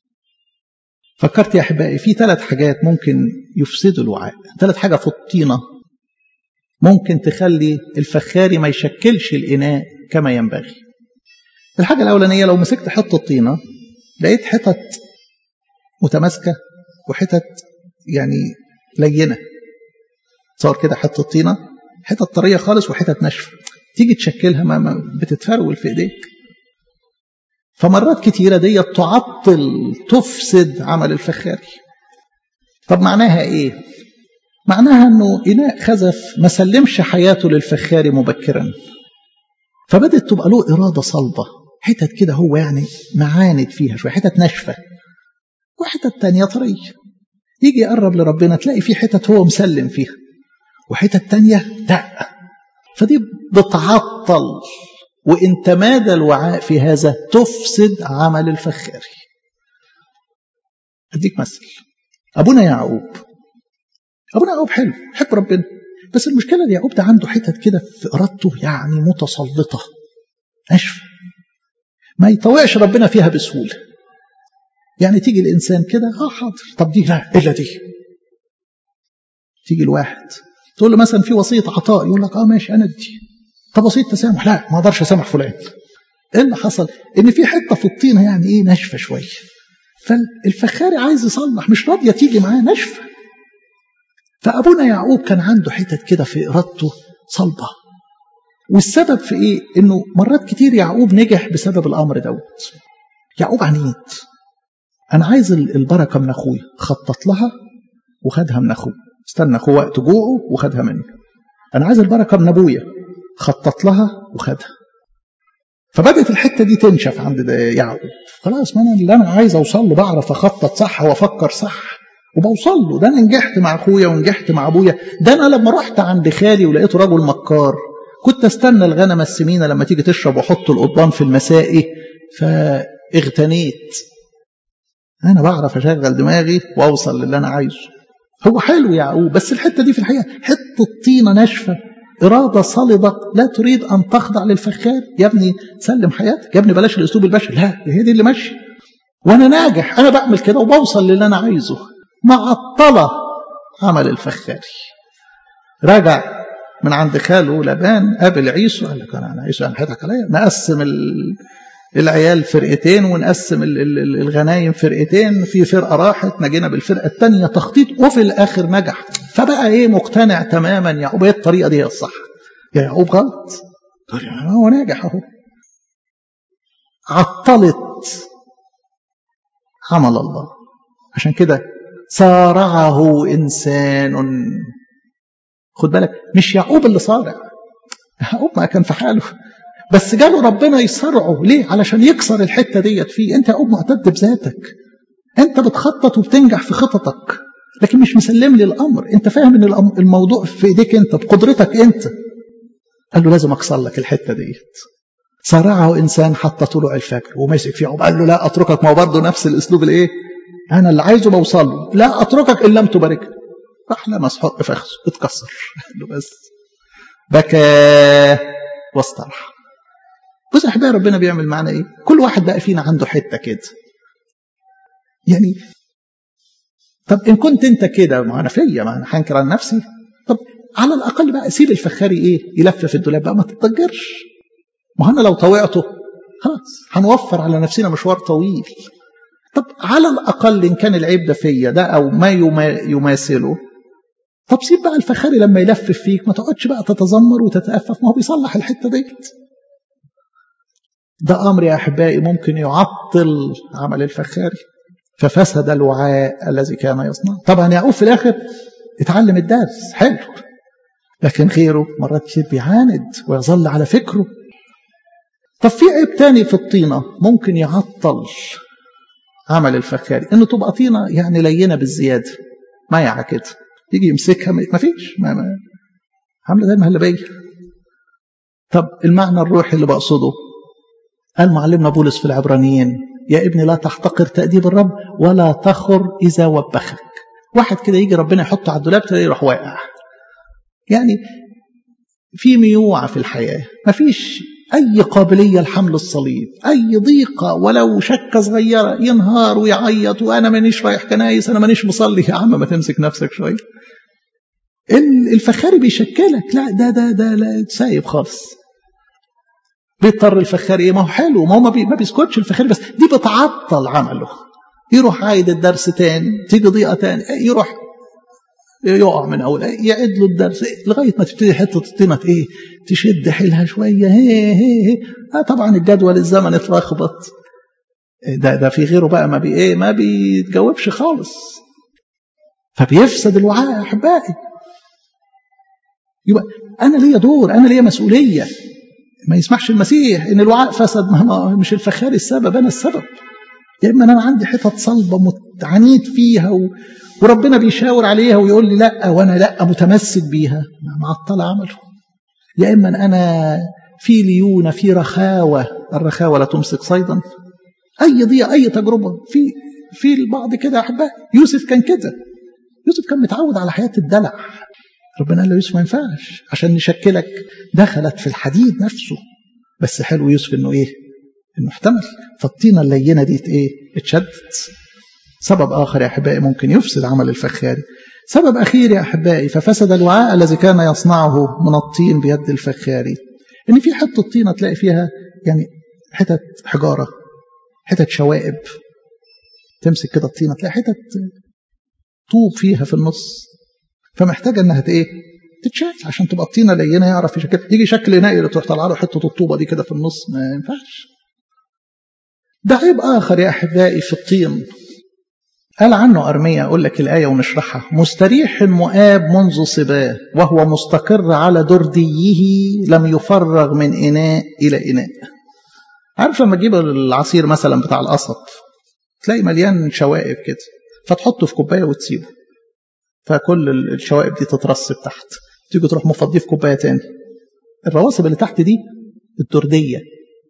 [SPEAKER 1] فكرت يا احبائي في ثلاث حاجات ممكن يفسدوا الوعاء ثلاث حاجة في الطينة ممكن تخلي الفخاري ما يشكلش الإناء كما ينبغي الحاجة الأولانية لو مسكت حتة طينة لقيت حتت متماسكة وحتت يعني لينة تصور كده حتة طينة حتت طرية خالص وحتت ناشفة تيجي تشكلها ما, ما بتتفرول في ايديك فمرات كتيرة دي تعطل تفسد عمل الفخاري طب معناها ايه معناها انه اناء خزف ما سلمش حياته للفخاري مبكرا فبدت تبقى له اراده صلبه حتت كده هو يعني معاند فيها شويه حتت ناشفه وحتت تانية طريه يجي يقرب لربنا تلاقي في حتت هو مسلم فيها وحتت تانية لا فدي بتعطل وإن تمادى الوعاء في هذا تفسد عمل الفخاري أديك مثل أبونا يعقوب أبونا يعقوب حلو حب ربنا بس المشكلة ان يعقوب ده عنده حتت كده في إرادته يعني متسلطة ناشفة ما يطوعش ربنا فيها بسهولة يعني تيجي الإنسان كده اه حاضر طب دي لا إلا دي تيجي الواحد تقول له مثلا في وصية عطاء يقول لك اه ماشي أنا ادي طب وصية تسامح لا ما اقدرش اسامح فلان ايه اللي حصل ان في حته في الطينه يعني ايه ناشفه شويه فالفخاري عايز يصلح مش راضيه تيجي معاه ناشفه فابونا يعقوب كان عنده حتت كده في ارادته صلبه والسبب في ايه انه مرات كتير يعقوب نجح بسبب الامر دوت يعقوب عنيد انا عايز البركه من اخويا خطط لها وخدها من اخوه استنى اخوه وقت جوعه وخدها منه انا عايز البركه من ابويا خطط لها وخدها فبدات الحته دي تنشف عند يعقوب خلاص ما انا اللي انا عايز اوصل له بعرف اخطط صح وافكر صح وبوصل له ده انا نجحت مع اخويا ونجحت مع ابويا ده انا لما رحت عند خالي ولقيته رجل مكار كنت استنى الغنم السمينه لما تيجي تشرب واحط القضبان في المسائي فاغتنيت انا بعرف اشغل دماغي واوصل للي انا عايزه هو حلو يعقوب بس الحته دي في الحقيقه حته طينه ناشفه إرادة صلبة لا تريد أن تخضع للفخار يا ابني سلم حياتك يا ابني بلاش الأسلوب البشري لا هي دي اللي ماشي وأنا ناجح أنا بعمل كده وبوصل للي أنا عايزه معطلة عمل الفخاري رجع من عند خاله لبان قابل عيسو قال لك أنا عيسو أنا حياتك عليا نقسم العيال فرقتين ونقسم الغنايم فرقتين في فرقة راحت نجينا بالفرقة الثانية تخطيط وفي الآخر نجح فبقى ايه مقتنع تماما يعقوب هي الطريقه دي هي الصح يا يعقوب غلط هو ناجح اهو عطلت عمل الله عشان كده صارعه انسان خد بالك مش يعقوب اللي صارع يعقوب ما كان في حاله بس جاله ربنا يصارعه ليه علشان يكسر الحته ديت فيه انت يعقوب معتد بذاتك انت بتخطط وبتنجح في خططك لكن مش مسلم لي الامر انت فاهم ان الموضوع في ايديك انت بقدرتك انت قال له لازم اكسر لك الحته ديت صارعه انسان حتى طلوع الفجر وماسك فيه قال له لا اتركك ما هو برضه نفس الاسلوب الايه انا اللي عايزه بوصل له لا اتركك ان لم تباركني راح لمس حق فخذه اتكسر له بس بكى واستراح بص يا احبائي ربنا بيعمل معانا ايه كل واحد بقى فينا عنده حته كده يعني طب ان كنت انت كده ما انا فيا ما انا هنكر عن نفسي طب على الاقل بقى سيب الفخاري ايه يلف في الدولاب بقى ما تتضجرش ما انا لو طوعته خلاص هنوفر على نفسنا مشوار طويل طب على الاقل ان كان العيب ده فيا ده او ما يماثله طب سيب بقى الفخاري لما يلفف فيك ما تقعدش بقى تتذمر وتتأفف ما هو بيصلح الحته ديت ده امر يا احبائي ممكن يعطل عمل الفخاري ففسد الوعاء الذي كان يصنع طبعا يعقوب في الاخر اتعلم الدرس حلو لكن غيره مرات كتير بيعاند ويظل على فكره طب في عيب تاني في الطينة ممكن يعطل عمل الفخاري انه تبقى طينة يعني لينة بالزيادة مايعة كده يجي يمسكها ما فيش ما ما عاملة زي المهلبية طب المعنى الروحي اللي بقصده قال معلمنا بولس في العبرانيين يا ابني لا تحتقر تأديب الرب ولا تخر إذا وبخك واحد كده يجي ربنا يحطه على الدولاب تلاقيه يروح واقع يعني في ميوعة في الحياة مفيش أي قابلية لحمل الصليب أي ضيقة ولو شكة صغيرة ينهار ويعيط وأنا مانيش رايح كنايس أنا مانيش مصلي يا عم ما تمسك نفسك شوية الفخاري بيشكلك لا ده ده ده لا سايب خالص بيضطر الفخاري ايه ما هو حلو ما هو ما, بي ما بيسكتش الفخاري بس دي بتعطل عمله يروح عايد الدرس تاني تيجي ضيقه تاني يروح يقع من اول يعد له الدرس لغايه ما تبتدي حته الطينه ايه تشد حيلها شويه هي هي هي آه طبعا الجدول الزمن اتلخبط ده ده في غيره بقى ما بي ايه ما بيتجاوبش خالص فبيفسد الوعاء يا احبائي يبقى انا ليا دور انا ليا مسؤوليه ما يسمحش المسيح ان الوعاء فسد ما مش الفخاري السبب انا السبب يا اما انا عندي حتت صلبه عنيد فيها و... وربنا بيشاور عليها ويقول لي لا وانا لا متمسك بيها معطل عمله يا اما انا في ليونه في رخاوه الرخاوه لا تمسك صيدا اي ضيقه اي تجربه في في البعض كده احبائي يوسف كان كده يوسف كان متعود على حياه الدلع ربنا قال له يوسف ما ينفعش عشان نشكلك دخلت في الحديد نفسه بس حلو يوسف انه ايه انه احتمل فالطينه اللينه دي ايه اتشدت سبب اخر يا احبائي ممكن يفسد عمل الفخاري سبب اخير يا احبائي ففسد الوعاء الذي كان يصنعه من الطين بيد الفخاري ان في حته طينه تلاقي فيها يعني حتت حجاره حتت شوائب تمسك كده الطينه تلاقي حتت طوب فيها في النص فمحتاجه انها ايه تتشال عشان تبقى الطينه لينه يعرف يشكل يجي شكل نائل تروح طالعه له حته الطوبه دي كده في النص ما ينفعش ده عيب اخر يا احبائي في الطين قال عنه أرمية أقول لك الآية ونشرحها مستريح مؤاب منذ صباه وهو مستقر على درديه لم يفرغ من إناء إلى إناء عارف لما تجيب العصير مثلا بتاع القصب تلاقي مليان شوائب كده فتحطه في كوباية وتسيبه فكل الشوائب دي تترسب تحت تيجي تروح مفضيه في كوباية تاني الرواسب اللي تحت دي الدردية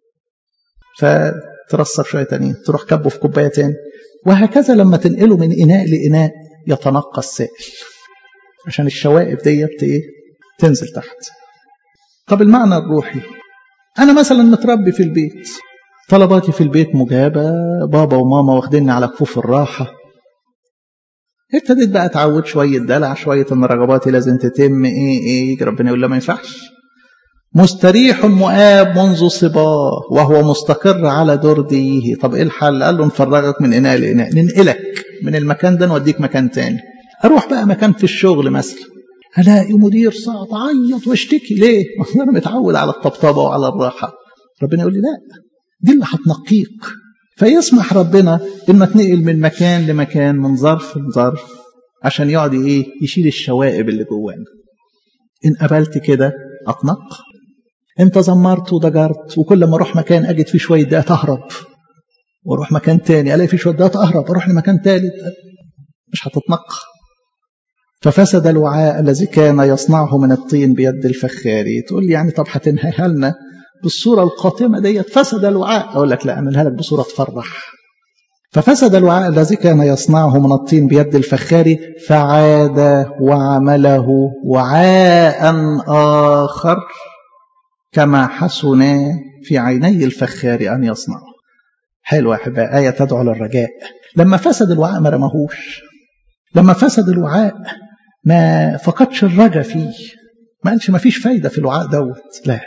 [SPEAKER 1] فترسب شوية تانيين تروح كبه في كوباية تاني وهكذا لما تنقله من إناء لإناء يتنقى السائل عشان الشوائب ديت ايه تنزل تحت طب المعنى الروحي أنا مثلا متربي في البيت طلباتي في البيت مجابة بابا وماما واخديني على كفوف الراحة ابتديت بقى اتعود شوية دلع شوية ان رغباتي لازم تتم ايه ايه ربنا يقول له ما ينفعش مستريح مؤاب منذ صباه وهو مستقر على درديه طب ايه الحل قال له نفرغك من اناء لاناء ننقلك من المكان ده نوديك مكان تاني اروح بقى مكان في الشغل مثلا الاقي مدير صعب اعيط واشتكي ليه انا متعود على الطبطبه وعلى الراحه ربنا يقول لي لا دي اللي هتنقيك فيسمح ربنا انه اتنقل من مكان لمكان من ظرف لظرف عشان يقعد ايه يشيل الشوائب اللي جوانا ان قبلت كده اتنقى انت زمرت وضجرت وكل ما اروح مكان اجد فيه شويه دقات اهرب واروح مكان تاني الاقي فيه شويه دقات اهرب اروح لمكان تالت مش هتتنقى ففسد الوعاء الذي كان يصنعه من الطين بيد الفخاري تقول لي يعني طب هتنهيها لنا بالصوره القاتمه ديت فسد الوعاء اقول لك لا انا لك بصوره تفرح ففسد الوعاء الذي كان يصنعه من الطين بيد الفخاري فعاد وعمله وعاء اخر كما حسن في عيني الفخار أن يصنعه حلوة يا أحباء آية تدعو للرجاء لما فسد الوعاء ما رماهوش لما فسد الوعاء ما فقدش الرجا فيه ما قالش ما فيش فايدة في الوعاء دوت لا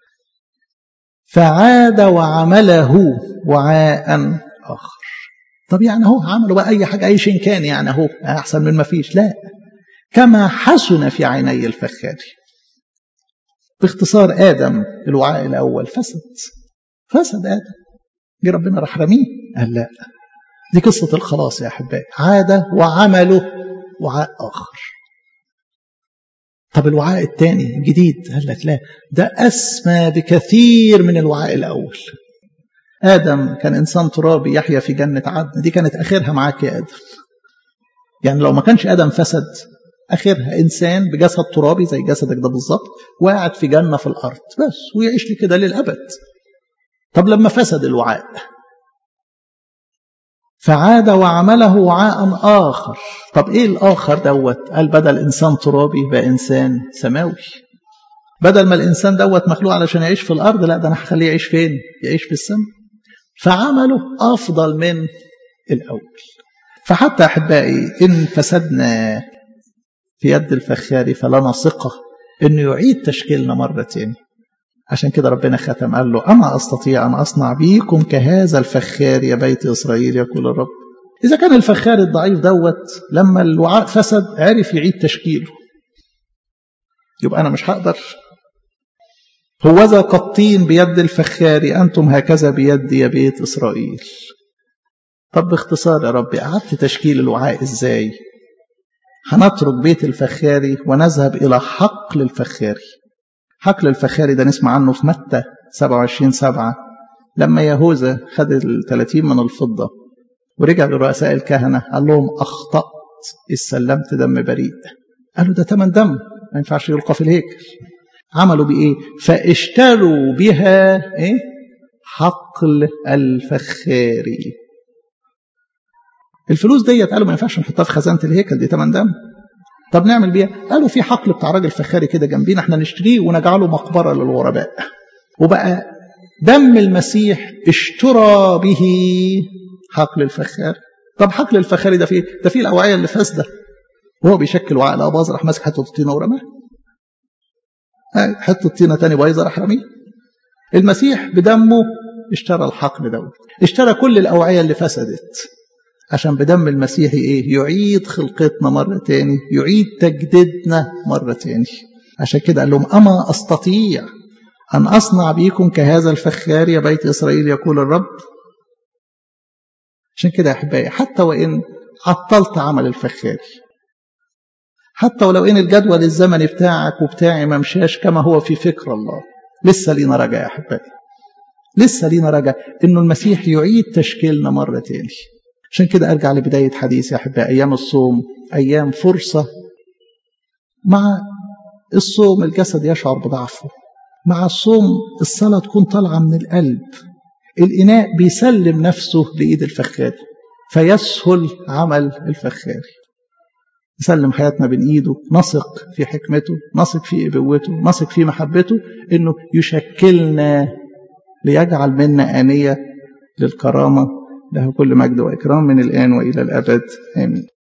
[SPEAKER 1] فعاد وعمله وعاء آخر طب يعني هو عملوا بقى أي حاجة أي شيء كان يعني هو أحسن من ما فيش لا كما حسن في عيني الفخار باختصار آدم الوعاء الأول فسد فسد آدم جه ربنا راح رميه قال لا دي قصة الخلاص يا أحبائي عاد وعمله وعاء آخر طب الوعاء الثاني الجديد قال لك لا ده أسمى بكثير من الوعاء الأول آدم كان إنسان ترابي يحيا في جنة عدن دي كانت آخرها معاك يا آدم يعني لو ما كانش آدم فسد اخرها انسان بجسد ترابي زي جسدك ده بالظبط وقاعد في جنه في الارض بس ويعيش لي كده للابد طب لما فسد الوعاء فعاد وعمله وعاء اخر طب ايه الاخر دوت قال بدل انسان ترابي بقى انسان سماوي بدل ما الانسان دوت مخلوق علشان يعيش في الارض لا ده انا هخليه يعيش فين يعيش في السماء فعمله افضل من الاول فحتى احبائي ان فسدنا في يد الفخار فلنا ثقة أنه يعيد تشكيلنا مرة تاني عشان كده ربنا ختم قال له أما أستطيع أن أصنع بيكم كهذا الفخار يا بيت إسرائيل يقول الرب إذا كان الفخار الضعيف دوت لما الوعاء فسد عرف يعيد تشكيله يبقى أنا مش هقدر هوذا كالطين بيد الفخار أنتم هكذا بيد يا بيت إسرائيل طب باختصار يا ربي قعدت تشكيل الوعاء ازاي هنترك بيت الفخاري ونذهب إلى حقل الفخاري حقل الفخاري ده نسمع عنه في متى 27 سبعة لما يهوذا خد ال 30 من الفضة ورجع لرؤساء الكهنة قال لهم أخطأت استلمت دم بريء قالوا ده تمن دم ما ينفعش يلقى في الهيكل عملوا بإيه فاشتروا بها إيه حقل الفخاري الفلوس ديت قالوا ما ينفعش نحطها في خزانه الهيكل دي تمن دم طب نعمل بيها قالوا في حقل بتاع راجل فخاري كده جنبينا احنا نشتريه ونجعله مقبره للغرباء وبقى دم المسيح اشترى به حقل الفخاري طب حقل الفخاري ده فيه ده فيه الاوعيه اللي فاسده وهو بيشكل وعاء الاباظ راح ماسك حته الطينه ورماها حته طينه تاني بايظه راح رميها المسيح بدمه اشترى الحقل دوت اشترى كل الاوعيه اللي فسدت عشان بدم المسيح ايه يعيد خلقتنا مرة تاني يعيد تجديدنا مرة تاني عشان كده قال لهم أما أستطيع أن أصنع بيكم كهذا الفخار يا بيت إسرائيل يقول الرب عشان كده يا أحبائي حتى وإن عطلت عمل الفخاري حتى ولو إن الجدول الزمني بتاعك وبتاعي ما مشاش كما هو في فكر الله لسه لينا رجاء يا أحبائي لسه لينا رجاء إنه المسيح يعيد تشكيلنا مرة تاني عشان كده أرجع لبداية حديثي يا أحبائي أيام الصوم أيام فرصة مع الصوم الجسد يشعر بضعفه مع الصوم الصلاة تكون طالعة من القلب الإناء بيسلم نفسه لإيد الفخاري فيسهل عمل الفخاري نسلم حياتنا بين إيده نثق في حكمته نثق في إبوته نثق في محبته إنه يشكلنا ليجعل منا آنية للكرامة له كل مجد وإكرام من الآن وإلى الأبد آمين